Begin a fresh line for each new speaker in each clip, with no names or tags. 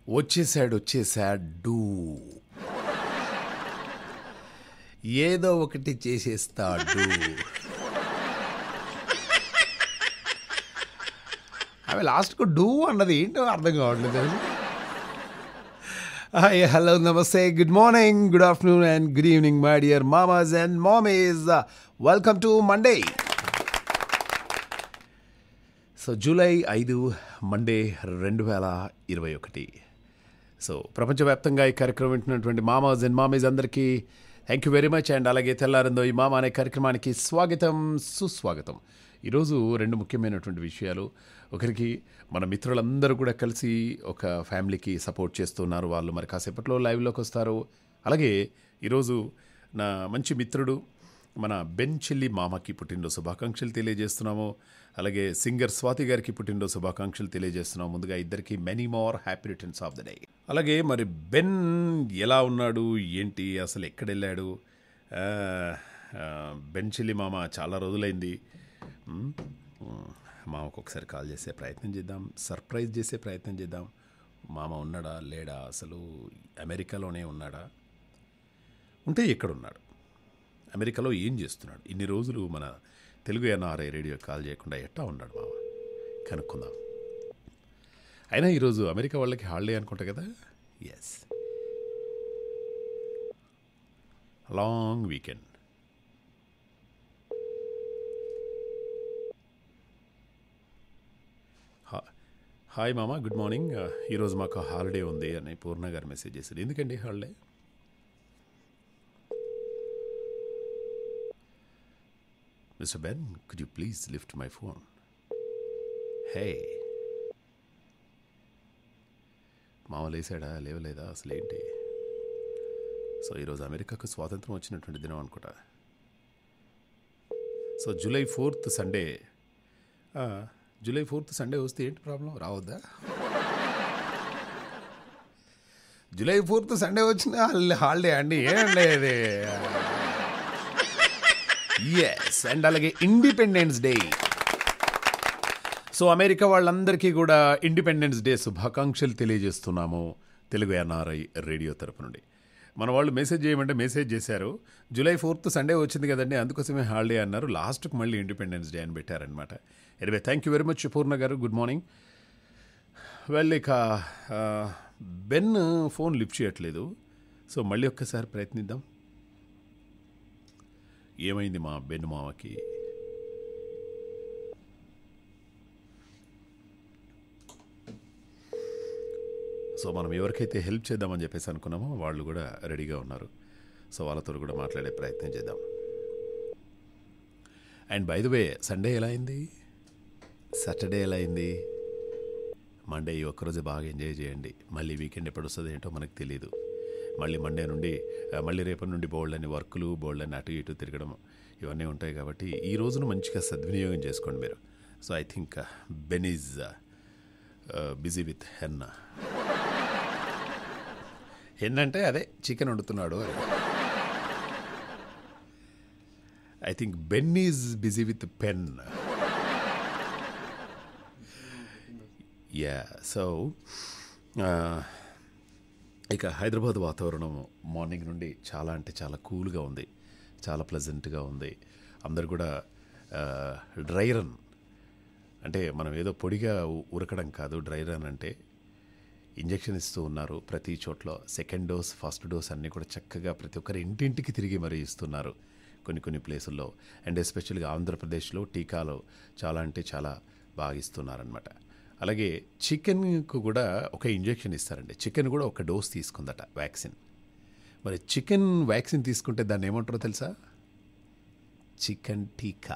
వచ్చేసాడు వచ్చేసాడు ఏదో ఒకటి చేసేస్తాడు ఆమె లాస్ట్కు డూ అన్నది ఏంటో అర్థం కావట్లేదు హాయ్ హలో నమస్తే good morning good afternoon and good evening my dear మామాస్ అండ్ మామీస్ welcome to Monday so July ఐదు మండే రెండు వేల ఇరవై ఒకటి సో ప్రపంచవ్యాప్తంగా ఈ కార్యక్రమం వింటున్నటువంటి మామాస్ అండ్ మామీస్ అందరికీ thank you very much and అలాగే తెల్లారిందో ఈ మామ అనే కార్యక్రమానికి స్వాగతం సుస్వాగతం ఈరోజు రెండు ముఖ్యమైనటువంటి విషయాలు ఒకరికి మన మిత్రులందరూ కూడా కలిసి ఒక ఫ్యామిలీకి సపోర్ట్ చేస్తున్నారు వాళ్ళు మరి కాసేపట్లో లైవ్లోకి వస్తారు అలాగే ఈరోజు నా మంచి మిత్రుడు మన బెన్ చెల్లి మామకి పుట్టినరోజు శుభాకాంక్షలు తెలియజేస్తున్నాము అలాగే సింగర్ స్వాతి గారికి పుట్టినరోజు శుభాకాంక్షలు తెలియజేస్తున్నాము ముందుగా ఇద్దరికి many more happy returns of the day అలాగే మరి బెన్ ఎలా ఉన్నాడు ఏంటి అసలు ఎక్కడ వెళ్ళాడు ఆ, ఆ, బెన్ చెల్లి మామ చాలా రోజులైంది మ్, మ్, మామకు ఒకసారి కాల్ చేసే ప్రయత్నం చేద్దాం సర్ప్రైజ్ చేసే ప్రయత్నం చేద్దాం మామ ఉన్నాడా లేడా అసలు అమెరికాలోనే ఉన్నాడా ఉంటే ఎక్కడున్నాడు అమెరికాలో ఏం చేస్తున్నాడు ఇన్ని రోజులు మన తెలుగు ఎన్ఆర్ఐ రేడియో కాల్ చేయకుండా ఎట్టా ఉన్నాడు మామ కనుక్కుందాం అయినా ఈరోజు అమెరికా వాళ్ళకి హాలిడే అనుకుంటా కదా ఎస్ లాంగ్ వీకెండ్ హాయ్ మామ గుడ్ మార్నింగ్ ఈరోజు మాకు హాలిడే ఉంది అని పూర్ణ గారు మెసేజ్ చేశారు ఎందుకండి holiday Mr. Ben, could you please lift my phone? Hey. మామ లేసాడా లేవలేదా అసలు ఏంటి సో ఈరోజు అమెరికాకు స్వాతంత్రం వచ్చినటువంటి దినం అనుకుంటా సో జూలై ఫోర్త్ సండే ఆ, జూలై ఫోర్త్ సండే వస్తే ఏంటి ప్రాబ్లం రావద్దా జూలై ఫోర్త్ సండే వచ్చిన హాలిడే అండి ఏండి ఇది ఎస్ అండ్ అలాగే ఇండిపెండెన్స్ డే సో అమెరికా వాళ్ళందరికీ కూడా ఇండిపెండెన్స్ డే శుభాకాంక్షలు తెలియజేస్తున్నాము తెలుగు ఎన్ఆర్ఐ రేడియో తరపు నుండి మన వాళ్ళు మెసేజ్ చేయమంటే మెసేజ్ చేశారు జూలై ఫోర్త్ సండే వచ్చింది కదండి అందుకోసమే హాలిడే అన్నారు లాస్ట్కి మళ్ళీ ఇండిపెండెన్స్ డే అని పెట్టారనమాట anyway thank you very much Purna గారు గుడ్ మార్నింగ్ వెల్ ఇక ఆ, బెన్ ఫోన్ లిఫ్ట్ చేయట్లేదు సో మళ్ళీ ఒక్కసారి ప్రయత్నిద్దాం ఏమైంది మా బెన్ను మామకి సో మనం ఎవరికైతే హెల్ప్ చేద్దామని చెప్పేసి అనుకున్నామో వాళ్ళు కూడా రెడీగా ఉన్నారు సో వాళ్ళతో కూడా మాట్లాడే ప్రయత్నం చేద్దాం and by the way Sunday ఎలా అయింది సాటర్డే ఎలా అయింది మండే ఈ ఒక్కరోజు బాగా ఎంజాయ్ చేయండి మళ్ళీ వీకెండ్ ఎప్పుడు వస్తుంది ఏంటో మనకు తెలియదు మళ్ళీ మండే నుండి ఆ, మళ్ళీ రేపటి నుండి బోల్డ్ అని వర్కులు బోల్డ్ అని అటు ఇటు తిరగడం ఇవన్నీ ఉంటాయి కాబట్టి ఈ రోజును మంచిగా సద్వినియోగం చేసుకోండి మీరు so I think Ben is busy with hen hen అంటే అదే చికెన్ వండుతున్నాడు అని I think Ben is busy with pen yeah so ఇక హైదరాబాద్ వాతావరణం మార్నింగ్ నుండి చాలా అంటే చాలా కూల్గా ఉంది చాలా ప్లెజెంట్గా ఉంది అందరు కూడా డ్రై రన్ అంటే మనం ఏదో పొడిగా ఉ- ఉరకడం కాదు డ్రై రన్ అంటే ఇంజెక్షన్ ఇస్తూ ఉన్నారు ప్రతి చోట్ల సెకండ్ డోస్ ఫస్ట్ డోస్ అన్నీ కూడా చక్కగా ప్రతి ఒక్కరి ఇంటింటికి తిరిగి మరీ ఇస్తున్నారు కొన్ని కొన్ని ప్లేసుల్లో అండ్ ఎస్పెషల్గా ఆంధ్రప్రదేశ్లో టీకాలు చాలా అంటే చాలా బాగా ఇస్తున్నారనమాట అలాగే చికెన్కు కూడా ఒక ఇంజెక్షన్ ఇస్తారండి చికెన్ కూడా ఒక డోస్ తీసుకుందట వ్యాక్సిన్ మరి చికెన్ వ్యాక్సిన్ తీసుకుంటే దాన్ని ఏమంటారో తెలుసా చికెన్ టీకా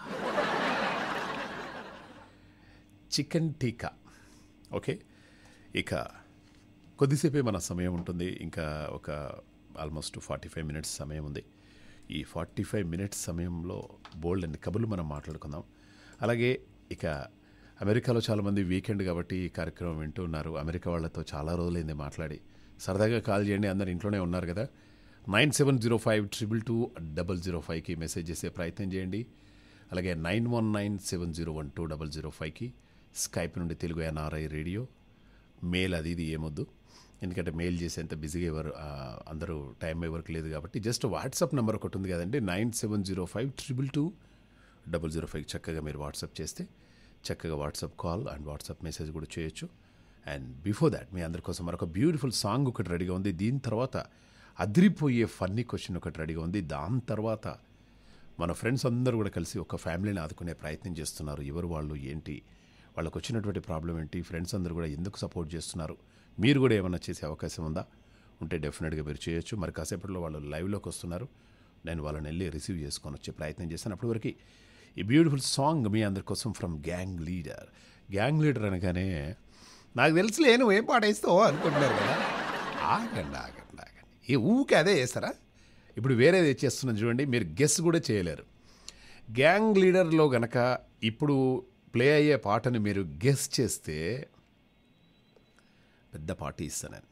చికెన్ టీకా ఓకే ఇక కొద్దిసేపే మన సమయం ఉంటుంది ఇంకా ఒక ఆల్మోస్ట్ ఫార్టీ ఫైవ్ మినిట్స్ సమయం ఉంది ఈ ఫార్టీ ఫైవ్ మినిట్స్ సమయంలో బోల్డ్ అన్ని కబుర్లు మనం మాట్లాడుకుందాం అలాగే ఇక అమెరికాలో చాలామంది వీకెండ్ కాబట్టి ఈ కార్యక్రమం వింటూ ఉన్నారు అమెరికా వాళ్ళతో చాలా రోజులైంది మాట్లాడి సరదాగా కాల్ చేయండి అందరు ఇంట్లోనే ఉన్నారు కదా nine seven zero five triple two double zero ఫైవ్కి మెసేజ్ చేసే ప్రయత్నం చేయండి అలాగే nine one nine seven zero one two double zero ఫైవ్కి స్కైప్ నుండి తెలుగు ఎన్ఆర్ఐ రేడియో మెయిల్ అది ఇది ఏమొద్దు ఎందుకంటే మెయిల్ చేసేంత బిజీగా ఎవరు ఆ, అందరూ టైం ఎవరికి లేదు కాబట్టి జస్ట్ వాట్సాప్ నెంబర్ ఒకటి ఉంది కదండి nine seven zero five triple two double zero five చక్కగా మీరు వాట్సాప్ చేస్తే చక్కగా WhatsApp call and WhatsApp message కూడా చేయొచ్చు అండ్ బిఫోర్ దాట్ మీ అందరి కోసం మరొక బ్యూటిఫుల్ సాంగ్ ఒకటి రెడీగా ఉంది దీని తర్వాత అదిరిపోయే ఫన్నీ క్వశ్చన్ ఒకటి రెడీగా ఉంది దాని తర్వాత మన ఫ్రెండ్స్ అందరూ కూడా కలిసి ఒక ఫ్యామిలీని ఆదుకునే ప్రయత్నం చేస్తున్నారు ఎవరు వాళ్ళు ఏంటి వాళ్ళకు వచ్చినటువంటి ప్రాబ్లం ఏంటి ఫ్రెండ్స్ అందరూ కూడా ఎందుకు సపోర్ట్ చేస్తున్నారు మీరు కూడా ఏమైనా చేసే అవకాశం ఉందా ఉంటే డెఫినెట్గా మీరు చేయొచ్చు మరి కాసేపట్లో వాళ్ళు లైవ్లోకి వస్తున్నారు నేను వాళ్ళని వెళ్ళి రిసీవ్ చేసుకొని వచ్చే ప్రయత్నం చేస్తాను అప్పటి వరకు ఈ బ్యూటిఫుల్ సాంగ్ మీ అందరి కోసం from Gang Leader Gang Leader అనగానే నాకు తెలుసులే నువ్వు ఏం పాట వేస్తావో అనుకుంటున్నారు కదా ఆగండి ఆగండి ఆగండి ఈ ఊకే అదే వేస్తారా ఇప్పుడు వేరేది చేస్తున్నాను చూడండి మీరు గెస్ కూడా చేయలేరు గ్యాంగ్ లీడర్లో గనక ఇప్పుడు ప్లే అయ్యే పాటని మీరు గెస్ చేస్తే పెద్ద పార్టీ ఇస్తాను నేను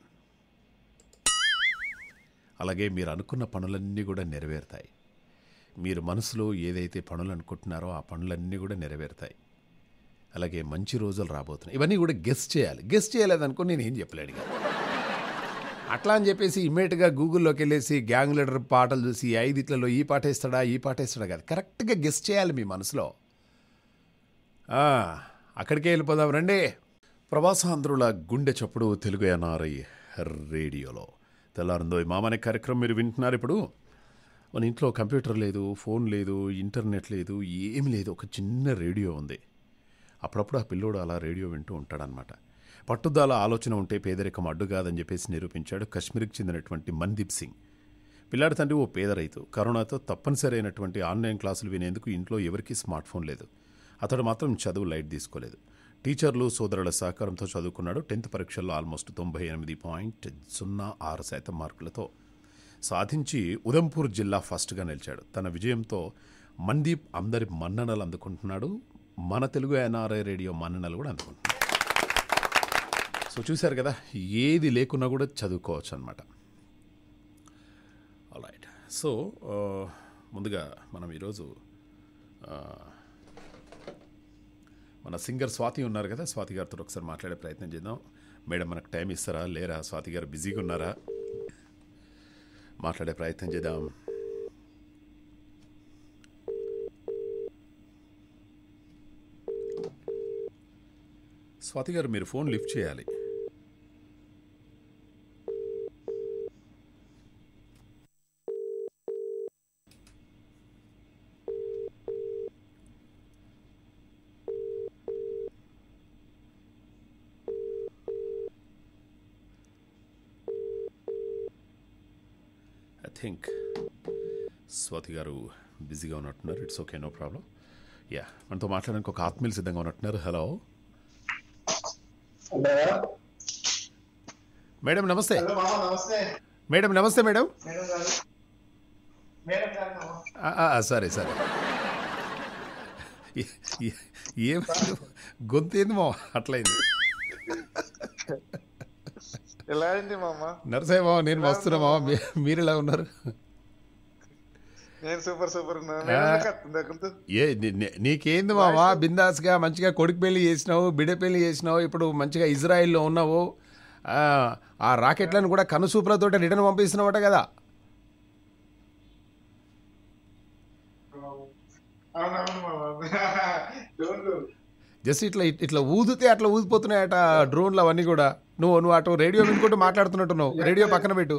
అలాగే మీరు అనుకున్న పనులన్నీ కూడా నెరవేరుతాయి మీరు మనసులో ఏదైతే పనులు అనుకుంటున్నారో ఆ పనులన్నీ కూడా నెరవేరుతాయి అలాగే మంచి రోజులు రాబోతున్నాయి ఇవన్నీ కూడా గెస్ చేయాలి గెస్ చేయలేదనుకో నేను ఏం చెప్పలేను ఇక. అట్లా అని చెప్పేసి ఇమ్మీడియట్గా గూగుల్లోకి వెళ్ళేసి గ్యాంగ్ లీడర్ పాటలు చూసి ఈ ఐదిట్లలో ఈ పాట వేస్తాడా ఈ పాట వేస్తాడా కాదు కరెక్ట్గా గెస్ చేయాలి మీ మనసులో ఆ, అక్కడికే వెళ్ళిపోదాం రండి ప్రవాసాంధ్రుల గుండె చప్పుడు తెలుగు ఎన్ఆర్ఐ రేడియోలో తెల్లారిందో ఈ మామనే కార్యక్రమం మీరు వింటున్నారు ఇప్పుడు మన ఇంట్లో కంప్యూటర్ లేదు ఫోన్ లేదు ఇంటర్నెట్ లేదు ఏమి లేదు ఒక చిన్న రేడియో ఉంది అప్పుడప్పుడు ఆ పిల్లోడు అలా రేడియో వింటూ ఉంటాడనమాట పట్టుదల ఆలోచన ఉంటే పేదరికం అడ్డు కాదని చెప్పేసి నిరూపించాడు కశ్మీర్కి చెందినటువంటి మన్దీప్ సింగ్ పిల్లాడి తండ్రి ఓ పేద రైతు కరోనాతో తప్పనిసరి అయినటువంటి ఆన్లైన్ క్లాసులు వినేందుకు ఇంట్లో ఎవరికీ స్మార్ట్ ఫోన్ లేదు అతడు మాత్రం చదువు లైట్ తీసుకోలేదు టీచర్లు సోదరుల సహకారంతో చదువుకున్నాడు టెన్త్ పరీక్షల్లో ఆల్మోస్ట్ తొంభై ఎనిమిది పాయింట్ సున్నా ఆరు శాతం మార్కులతో సాధించి ఉదంపూర్ జిల్లా ఫస్ట్గా నిలిచాడు తన విజయంతో మందీప్ అందరి మన్ననలు అందుకుంటున్నాడు మన తెలుగు ఎన్ఆర్ఐ రేడియో మన్ననలు కూడా అందుకుంటున్నాడు సో చూశారు కదా ఏది లేకున్నా కూడా చదువుకోవచ్చు అనమాట రైట్ సో ముందుగా మనం ఈరోజు ఆ, మన సింగర్ స్వాతి ఉన్నారు కదా స్వాతి గారితో ఒకసారి మాట్లాడే ప్రయత్నం చేద్దాం మేడం మనకు టైం ఇస్తారా లేరా స్వాతి గారు బిజీగా ఉన్నారా మాట్లాడే ప్రయత్నం చేద్దాం స్వాతి గారు మీరు ఫోన్ లిఫ్ట్ చేయాలి ఐ థింక్ స్వాతి గారు బిజీగా ఉన్నట్టున్నారు it's okay no problem yeah మనతో మాట్లాడడానికి ఒక ఆత్మీయులు సిద్ధంగా ఉన్నట్టున్నారు హలో
హలో
మేడం నమస్తే
హలో మామ నమస్తే
మేడం నమస్తే మేడం
మేడం గారు మేడం గారు మామ.
ఆ, ఆ, ఆ, సరే సరే ఏ- ఏ- ఏమైంది గొంతు ఏంది మా అట్లయింది
ఎలా అయింది మామ
నరసయ్య మామ నేను వస్తున్నా మామ మీ- మీరు ఎలా ఉన్నారు
నేను సూపర్ సూపర్ ఉన్నాను మేడం నాకు వస్తుందా గొంతు?
ఏ నీ- నీ- నీకేంది మామ బిందాస్గా మంచిగా కొడుకు పెళ్లి చేసినావు బిడ్డ పెళ్లి చేసినావు ఇప్పుడు మంచిగా ఇజ్రాయిల్లో ఉన్నావు ఆ, ఆ రాకెట్లను కూడా కనుసూపులతో రిటర్న్ పంపిస్తున్నావట కదా
అవునవును మామ డోంట్ డూ.
జస్ట్ ఇట్లా ఇట్లా ఊదితే అట్లా ఊదిపోతున్నాయట డ్రోన్లు అవన్నీ కూడా నువ్వు నువ్వు అటు రేడియో వినుకుంటూ మాట్లాడుతున్నట్టు నువ్వు రేడియో పక్కన పెట్టు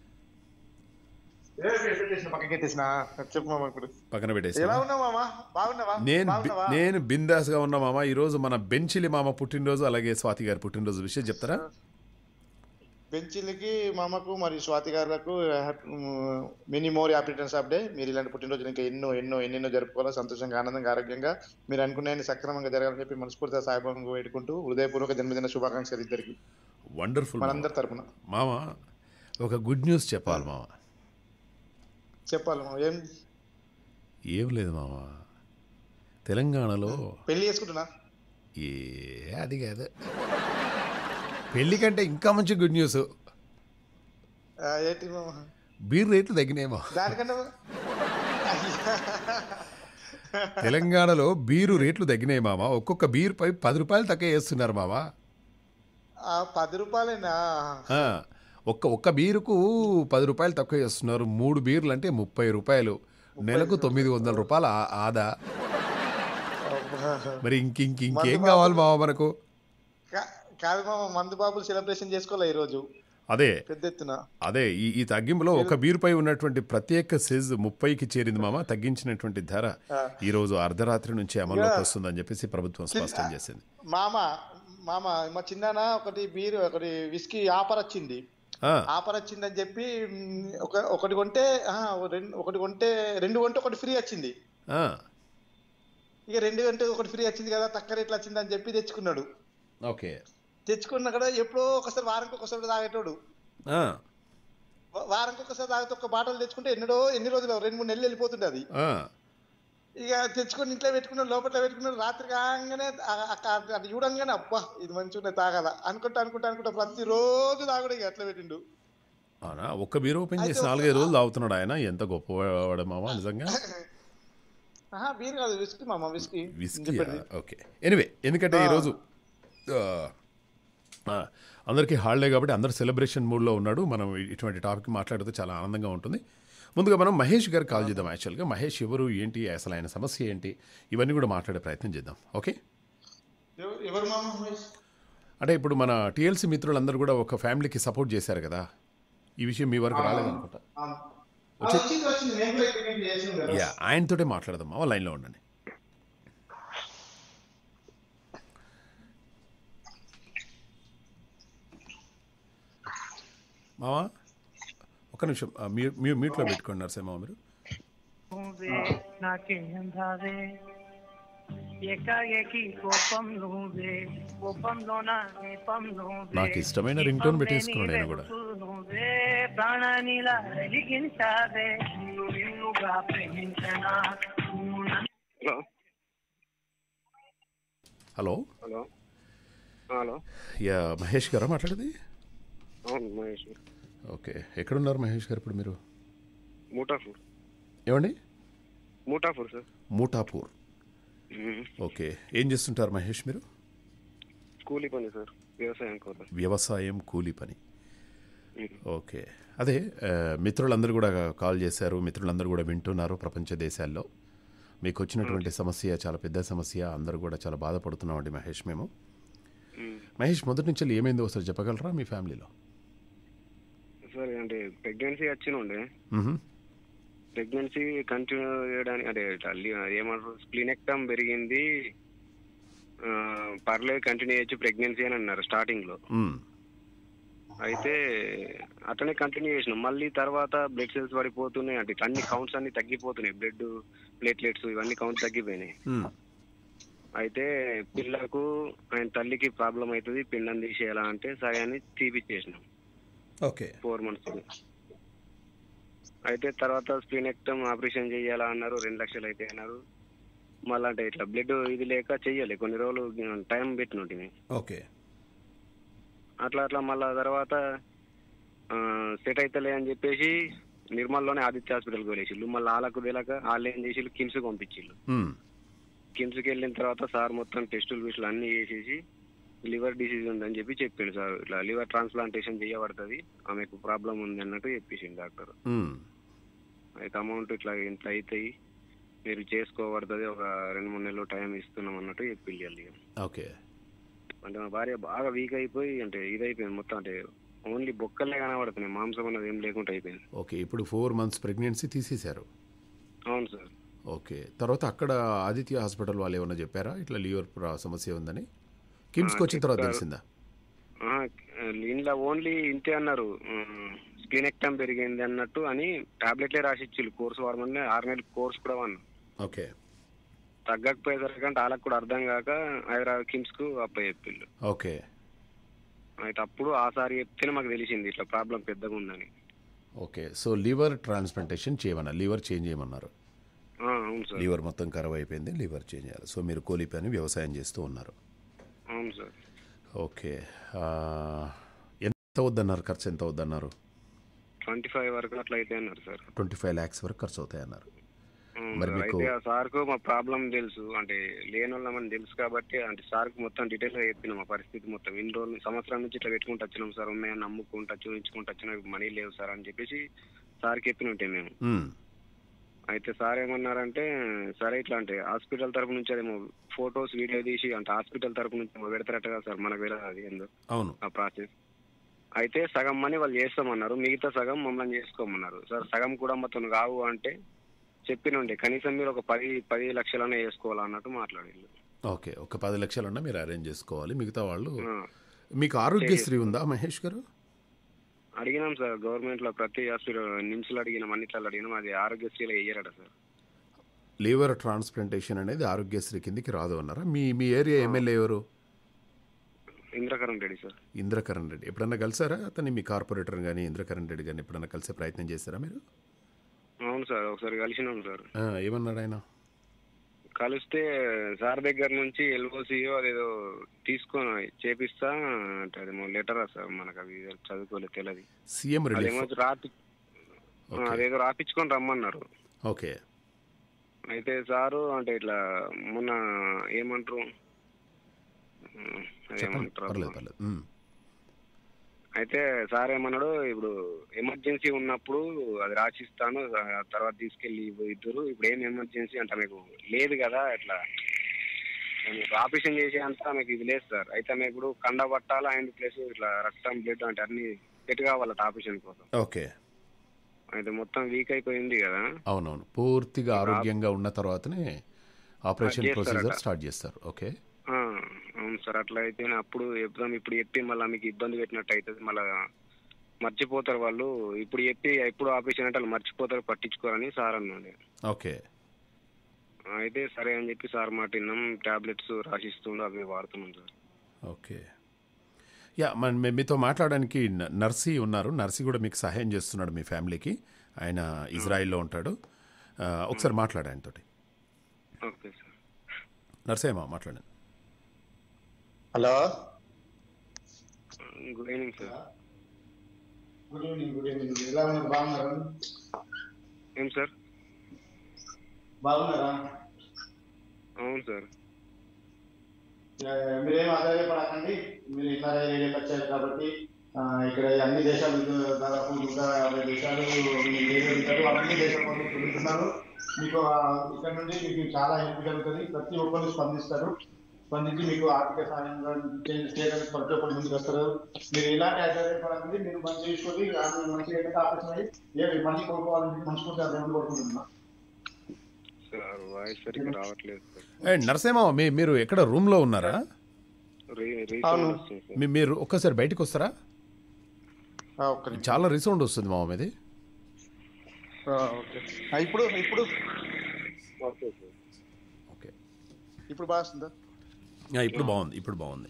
ఏ, పెట్టేసిన, పక్కకి ఎత్తేసిన చెప్పు మామ ఇప్పుడు
పక్కన పెట్టేసి
ఎలా ఉన్నావు మామ బాగున్నావా
నేను బి-
బాగున్నావా
నేను బిందాస్గా ఉన్నా మామ ఈరోజు మన బెంచిలి మామ పుట్టినరోజు అలాగే స్వాతి గారి పుట్టినరోజు విషయం చెప్తారా
బెంచీలకి మామకు మరియు స్వాతి గారులకు many more happy returns of the మీరు ఇలాంటి పుట్టినరోజులు ఇంకా ఎన్నో ఎన్నో ఎన్నెన్నో జరుపుకోవాలి సంతోషంగా ఆనందంగా ఆరోగ్యంగా మీరు అనుకునే సక్రమంగా జరగాలని చెప్పి మనస్ఫూర్తిగా సాయిబాబు వేడుకుంటూ హృదయపూర్వక జన్మదిన శుభాకాంక్షలు ఇద్దరికి
వండర్ఫుల్
మనందరి తరపున
మామ ఒక గుడ్ న్యూస్ చెప్పాలి మామ
చెప్పాలి మామ. ఏం
ఏం లేదు మామ తెలంగాణలో
పెళ్లి చేసుకుంటున్నా
ఏ అది కాదు పెళ్లి కంటే ఇంకా మంచి గుడ్ న్యూస్
ఆ, ఏంటి మామ
బీర్ రేట్లు తగ్గినాయేమో
దానికంటే
తెలంగాణలో బీరు రేట్లు తగ్గినాయి మామ ఒక్కొక్క బీర్ పై పది రూపాయలు తక్కువ వేస్తున్నారు మామ
ఆ పది రూపాయలేనా
ఆ, ఒక్క ఒక్క బీరుకు పది రూపాయలు తక్కువ చేస్తున్నారు మూడు బీర్లు అంటే ముప్పై రూపాయలు నెలకు తొమ్మిది వందల రూపాయల ఆ- ఆదా మరి ఇంక ఇంక ఇంకేం కావాలి మామ మనకు
కా- కాదు మామ మందు బాబులు సెలబ్రేషన్ చేసుకోలే ఈరోజు
అదే
పెద్ద ఎత్తున
అదే ఈ ఈ తగ్గింపులో ఒక బీరుపై ఉన్నటువంటి ప్రత్యేక సెజ్ ముప్పైకి చేరింది మామ తగ్గించినటువంటి ధర ఈ రోజు అర్ధరాత్రి నుంచి అమల్లోకి వస్తుందని చెప్పేసి ప్రభుత్వం స్పష్టం చేసింది
మామ మామ మా చిన్నాన ఒకటి బీర్ ఒకటి విస్కీ ఆఫర్ వచ్చింది
ఆ,
ఆఫర్ వచ్చిందని చెప్పి మ్, ఒక ఒకటి కొంటే ఆ, ఓ రెండు ఒకటి కొంటే రెండు కొంటే ఒకటి ఫ్రీ వచ్చింది
ఆ,
ఇక రెండు కొంటే ఒకటి ఫ్రీ వచ్చింది కదా తక్కువ రేట్లు వచ్చింది అని చెప్పి తెచ్చుకున్నాడు
ఓకే
తెచ్చుకున్నా కూడా ఎప్పుడో ఒకసారి వారానికి ఒకసారి తాగేటోడు
ఆ,
వా- వారానికి ఒకసారి తాగితే ఒక బాటలు తెచ్చుకుంటే ఎన్నడో ఎన్ని రోజులు రెండు మూడు నెలలు వెళ్ళిపోతుంది అది
ఆ,
ఇక తెచ్చుకొని ఇంట్లో పెట్టుకున్నాడు లోపల పెట్టుకున్నాడు రాత్రి కాగానే ఆ- ఆ- అది చూడంగానే అబ్బా ఇది మంచిగా తాగాల అనుకుంటా అనుకుంటా అనుకుంటా ప్రతిరోజు తాగుడు ఇక అట్లా పెట్టిండు
అవునా ఒక్క బీరు ఓపెన్ చేసి నాలుగైదు రోజులు తాగుతున్నాడు ఆయన ఎంత గొప్పవాడు మామ నిజంగా
ఆహా బీర్ కాదు విస్కీ మామ విస్కీ
విస్కీ ఓకే ఎనివే ఎందుకంటే ఈరోజు ఆ, ఆ, అందరికీ హాలిడే కాబట్టి అందరు సెలబ్రేషన్ మూడ్లో ఉన్నాడు మనం ఇటువంటి టాపిక్ మాట్లాడితే చాలా ఆనందంగా ఉంటుంది ముందుగా మనం మహేష్ గారికి కాల్ చేద్దాం యాక్చువల్గా మహేష్ ఎవరు ఏంటి అసలు ఆయన సమస్య ఏంటి ఇవన్నీ కూడా మాట్లాడే ప్రయత్నం చేద్దాం ఓకే
ఎవ- ఎవరు మామ మహేష్?
అంటే ఇప్పుడు మన టీఎల్సీ మిత్రులందరూ కూడా ఒక ఫ్యామిలీకి సపోర్ట్ చేశారు కదా ఈ విషయం మీ వరకు రాలేదనుకుంటా
ఆ. ఆ, వచ్చింది వచ్చింది నేను కూడా ఇక్కడ చేసింది కదా
యా ఆయనతోటే మాట్లాడదాం మామ లైన్లో ఉండండి మావా ఒక్క నిమిషం ఆ, మ్యూ- మ్యూ మ్యూట్లో పెట్టుకోండి నరసింహ మీరు
నువ్వే నాకేం రావే ఏకాఏకి కోపం నువ్వే కోపంలోన దీపం నువ్వే
నాకు ఇష్టమైన రింగ్ టోన్ పెట్టేసుకున్నాడు ఆయన కూడా
వెలుగు నువ్వే ప్రాణానిలా వెలిగించావే నిన్ను నిన్నుగా ప్రేమించనా నువ్వు నన్ను
hello
hello
hello hello
yeah Mahesh గారా మాట్లాడేది
అవును మహేష్
ఓకే ఎక్కడున్నారు మహేష్ గారు ఇప్పుడు మీరు
మూటాపూర్
ఏమండి
మూటాపూర్ సార్
మూటాపూర్ ఓకే ఏం చేస్తుంటారు మహేష్ మీరు
కూలీ పని సార్ వ్యవసాయం కోసం
వ్యవసాయం కూలి పని ఓకే అదే ఆ, మిత్రులందరూ కూడా కాల్ చేశారు మిత్రులందరూ కూడా వింటున్నారు ప్రపంచ దేశాల్లో మీకు వచ్చినటువంటి సమస్య చాలా పెద్ద సమస్య అందరూ కూడా చాలా బాధపడుతున్నామండి మహేష్ మేము మహేష్ మొదటి నుంచి ఏమైందో ఒకసారి చెప్పగలరా మీ ఫ్యామిలీలో
సార్ అంటే ప్రెగ్నెన్సీ వచ్చినుండే
మ్హూ.
ప్రెగ్నెన్సీ కంటిన్యూ చేయడానికి అంటే ఇట్లా లి- ఏమంటారు స్ప్లినెక్టమ్ పెరిగింది ఆ, పర్లేదు కంటిన్యూ చేయొచ్చు ప్రెగ్నెన్సీ అని అన్నారు స్టార్టింగ్ లో
మ్.
అయితే అట్లనే కంటిన్యూ చేసినాం మళ్ళీ తర్వాత బ్లడ్ సెల్స్ పడిపోతున్నాయి అంటే ఇట్లా అన్ని కౌంట్స్ అన్ని తగ్గిపోతున్నాయి బ్లడ్ ప్లేట్లెట్స్ ఇవన్నీ కౌంట్స్ తగ్గిపోయినాయి
మ్.
అయితే పిల్లకు ఆయన తల్లికి ప్రాబ్లం అవుతుంది పిండం తీసేయాలా అంటే సరే అని తీపిచ్చేసినాం
ఓకే
ఫోర్ మంత్స్ అయితే తర్వాత స్ప్లీనెక్టమ్ ఆపరేషన్ చేయాలా అన్నారు రెండు లక్షలు అయితే అన్నారు మళ్ళీ అంటే ఇట్లా బ్లడ్ ఇది లేక చెయ్యాలి కొన్ని రోజులు టైం పెట్టినట్టు
ఓకే
అట్లా అట్లా మళ్ళా తర్వాత సెట్ అవుతలే అని చెప్పేసి నిర్మల్లోనే ఆదిత్య హాస్పిటల్కి వెళ్ళేసిళ్ళు మళ్ళీ వాళ్ళకు తెలియక వాళ్ళు ఏం చేసి కిమ్స్ పంపించిళ్ళు
మ్.
కిమ్స్కి వెళ్ళిన తర్వాత సార్ మొత్తం టెస్టులు బిస్టులు అన్ని చేసేసి లివర్ డిసీజ్ ఉందని చెప్పి చెప్పిండు సార్ ఇట్లా లివర్ ట్రాన్స్ప్లాంటేషన్ చేయబడుతుంది ఆమెకు ప్రాబ్లం ఉంది అన్నట్టు చెప్పేసిండు డాక్టర్
మ్.
అయితే అమౌంట్ ఇట్లా ఇంత అవుతాయి మీరు చేసుకోబడుతుంది ఒక రెండు మూడు నెలలు టైం ఇస్తున్నాం అన్నట్టు చెప్పిండు ఇక
ఓకే
అంటే మా భార్య బాగా వీక్ అయిపోయి అంటే ఇదైపోయింది మొత్తం అంటే ఓన్లీ బొక్కలే కనబడుతున్నాయి మాంసం అన్నది ఏం లేకుండా అయిపోయింది
ఓకే ఇప్పుడు ఫోర్ మంత్స్ ప్రెగ్నెన్సీ తీసేశారు
అవును సార్
ఓకే తర్వాత అక్కడ ఆదిత్య హాస్పిటల్ వాళ్ళు ఏమన్నా చెప్పారా ఇట్లా లివర్ ప్రా- సమస్య ఉందని కిమ్స్కి వచ్చిన తర్వాత తెలిసిందా
ఇంట్లో ఓన్లీ ఇంతే అన్నారు స్క్రీనెక్టమ్ పెరిగింది అన్నట్టు అని టాబ్లెట్లే రాసి ఇచ్చిళ్ళు కోర్స్ వాడమని ఆరు నెలల కోర్స్ కూడా అన్న
ఓకే
తగ్గకపోయేసరికి అంటే వాళ్ళకి కూడా అర్థం కాక హైదరాబాద్ కిమ్స్ కు అప్ప చెప్పిళ్ళు
ఓకే
అయితే అప్పుడు ఆసారి చెప్తేనే మాకు తెలిసింది ఇట్లా ప్రాబ్లం పెద్దగా ఉందని
ఓకే సో లివర్ ట్రాన్స్ప్లాంటేషన్ చేయమన్నారు లివర్ చేంజ్ చేయమన్నారు
ఆ, అవును సార్
లివర్ మొత్తం ఖరాబ్ అయిపోయింది లివర్ చేంజ్ చేయాలి సో మీరు కూలి పని వ్యవసాయం చేస్తూ ఉన్నారు
అవును సార్
ఓకే ఆ, ఎంత వద్దన్నారు ఖర్చు ఎంత వద్దన్నారు
ట్వంటీ ఫైవ్ వరకు అట్లా అయితే అన్నారు సార్
ట్వంటీ ఫైవ్ ల్యాక్స్ వరకు ఖర్చు అవుతాయి అన్నారు
ఉమ్,
మరి మీకు
అయితే ఆ సార్కు మా ప్రాబ్లం తెలుసు అంటే లేని వాళ్ళమని తెలుసు కాబట్టి అంటే సార్కు మొత్తం డీటెయిల్ గా చెప్పిన మా పరిస్థితి మొత్తం ఇన్ని రోజులు సంవత్సరం నుంచి ఇట్లా పెట్టుకుంటూ వచ్చినాం సార్ ఉన్నాయని నమ్ముకుంటా చూపించుకుంటూ వచ్చినా మనీ లేవు సార్ అని చెప్పేసి సార్కి చెప్పిన ఉంటే మేము
మ్మ్.
అయితే సార్ ఏమన్నారంటే సరే ఇట్లా అంటే హాస్పిటల్ తరపు నుంచి అదేమో ఫొటోస్ వీడియో తీసి అంటే హాస్పిటల్ తరపు నుంచి ఏమో పెడతారట కదా సార్ మనకు వెళ్ళదు అది ఏందో
అవును
ఆ ప్రాసెస్ అయితే సగం మనీ వాళ్ళు చేస్తామన్నారు మిగతా సగం మమ్మల్ని చేసుకోమన్నారు సార్ సగం కూడా మొత్తం కావు అంటే చెప్పినండి కనీసం మీరు ఒక పది పది లక్షలనే వేసుకోవాలన్నట్టు మాట్లాడింది
ఓకే ఒక పది లక్షలన్నా మీరు అరేంజ్ చేసుకోవాలి మిగతా వాళ్ళు
ఆ,
మీకు ఆరోగ్యశ్రీ ఉందా మహేష్ గారు
అడిగినాం సార్ గవర్నమెంట్ లో ప్రతి హాస్పిటల్ నిమ్స్లో అడిగినాం అన్నిట్లో అడిగినాం అది ఆరోగ్యశ్రీలో వేయరట సార్
లివర్ ట్రాన్స్ప్లాంటేషన్ అనేది ఆరోగ్యశ్రీ కిందికి రాదు అన్నారా మీ మీ ఏరియా ఎమ్మెల్యే ఎవరు
ఇంద్రకరణ్ రెడ్డి సార్
ఇంద్రకరణ్ రెడ్డి ఎప్పుడన్నా కలిసారా అతన్ని మీ కార్పొరేటర్ కానీ ఇంద్రకరణ్ రెడ్డి కానీ ఎప్పుడన్నా కలిసే ప్రయత్నం చేశారా మీరు
అవును సార్ ఒకసారి కలిసినాం సార్
ఆ, ఏమన్నాడు ఆయన
కలిస్తే సార్ దగ్గర నుంచి ఎల్ఓసియో అదేదో తీసుకొని చేపిస్తా అంటే అదేమో లెటరా సార్ మనకు అవి చదువుకోలేదు తెలియదు
సీఎం రిలీఫ్
అదేమో రాపి ఆ, అదేదో రాపించుకొని రమ్మన్నారు
ఓకే
అయితే సారు అంటే ఇట్లా మొన్న ఏమంటారు ఆ,
చెప్పండి
అదేమంటారు
పర్లేదు పర్లేదు మ్మ్.
అయితే సార్ ఏమన్నాడు ఇప్పుడు ఎమర్జెన్సీ ఉన్నప్పుడు అది రాసిస్తాను ఆ తర్వాత తీసుకెళ్ళి ఇద్దరు ఇప్పుడు ఏం ఎమర్జెన్సీ అంటే మీకు లేదు కదా ఇట్లా మీకు ఆపరేషన్ చేసే అంతా మీకు ఇది లేదు సార్ అయితే మీకు ఇప్పుడు కండ పట్టాల అండ్ ప్లస్ ఇట్లా రక్తం బ్లడ్ అంటే అన్ని సెట్ కావాలట ఆపరేషన్ కోసం
ఓకే
అయితే మొత్తం వీక్ అయిపోయింది కదా
అవునవును పూర్తిగా ఆరోగ్యంగా ఉన్న తర్వాతనే ఆపరేషన్
చేస్తారట.
ప్రొసీజర్ స్టార్ట్ చేస్తారు ఓకే
ఆ, అవును సార్ అట్లా అయితే అప్పుడు చెప్దాం ఇప్పుడు చెప్పి మళ్ళీ మీకు ఇబ్బంది పెట్టినట్టు అవుతుంది మళ్ళా మర్చిపోతారు వాళ్ళు ఇప్పుడు చెప్పి ఎప్పుడు ఆపరేషన్ అంటే వాళ్ళు మర్చిపోతారు పట్టించుకోరని సార్ అన్నాడు
ఓకే
అయితే సరే అని చెప్పి సార్ మాట విన్నాం టాబ్లెట్స్ రాసిస్తుండు అవి వాడుతున్నాం సార్
ఓకే యా మన మీ- మీతో మాట్లాడడానికి న- నర్సీ ఉన్నారు నర్సీ కూడా మీకు సహాయం చేస్తున్నాడు మీ ఫ్యామిలీకి ఆయన ఇజ్రాయిల్లో ఉంటాడు ఆ, ఒకసారి మాట్లాడు ఆయనతోటి
ఓకే సార్
నర్సేమా మాట్లాడండి
hello
good evening sir
good evening good evening ఎలా ఉన్నారు బాగున్నారా
ఏం సార్
బాగున్నారా
అవును సార్
ఆ, మీరేం ఆధారపడకండి మీరు ఇట్లా రేడియోకి వచ్చారు కాబట్టి ఆ, ఇక్కడ అన్ని దేశాలు దాదాపు నూట యాభై దేశాలు మీ రేడియో ఉంటారు అన్ని దేశాల వాళ్ళు తిరుగుతున్నారు మీకు ఆ, ఇక్కడ నుండి మీకు చాలా హెల్ప్ జరుగుతుంది ప్రతి ఒక్కరు స్పందిస్తారు స్పందించి మీకు ఆర్థిక సహాయం చే- చేయడానికి ప్రతి ఒక్కరు ముందుకు వస్తారు మీరు ఎలాంటి ఆధారపడకండి మీరు మంచి చూసుకొని ఆ, మంచిగా ఏదైతే ఆపరేషన్ అయ్యి ఏ మంచి కోరుకోవాలని మనసుకుంటే అదే కోరుకుంటున్నాను
సార్ వాయిస్ సరిగ్గా రావట్లేదు సార్
ఏ నర్సేమా మీ మీరు ఎక్కడ రూమ్లో ఉన్నారా
రీ రీసౌండ్ వస్తుంది సార్
మీ మీరు ఒక్కసారి బయటకు వస్తారా
ఆ, ఒక్క నిమిషం.
చాలా రిసౌండ్ వస్తుంది మామ మీది
ఆ, ఓకే ఆ, ఇప్పుడు ఇప్పుడు
ఓకే సార్
ఓకే
ఇప్పుడు బాగా వస్తుందా
యా, ఇప్పుడు బాగుంది ఇప్పుడు బాగుంది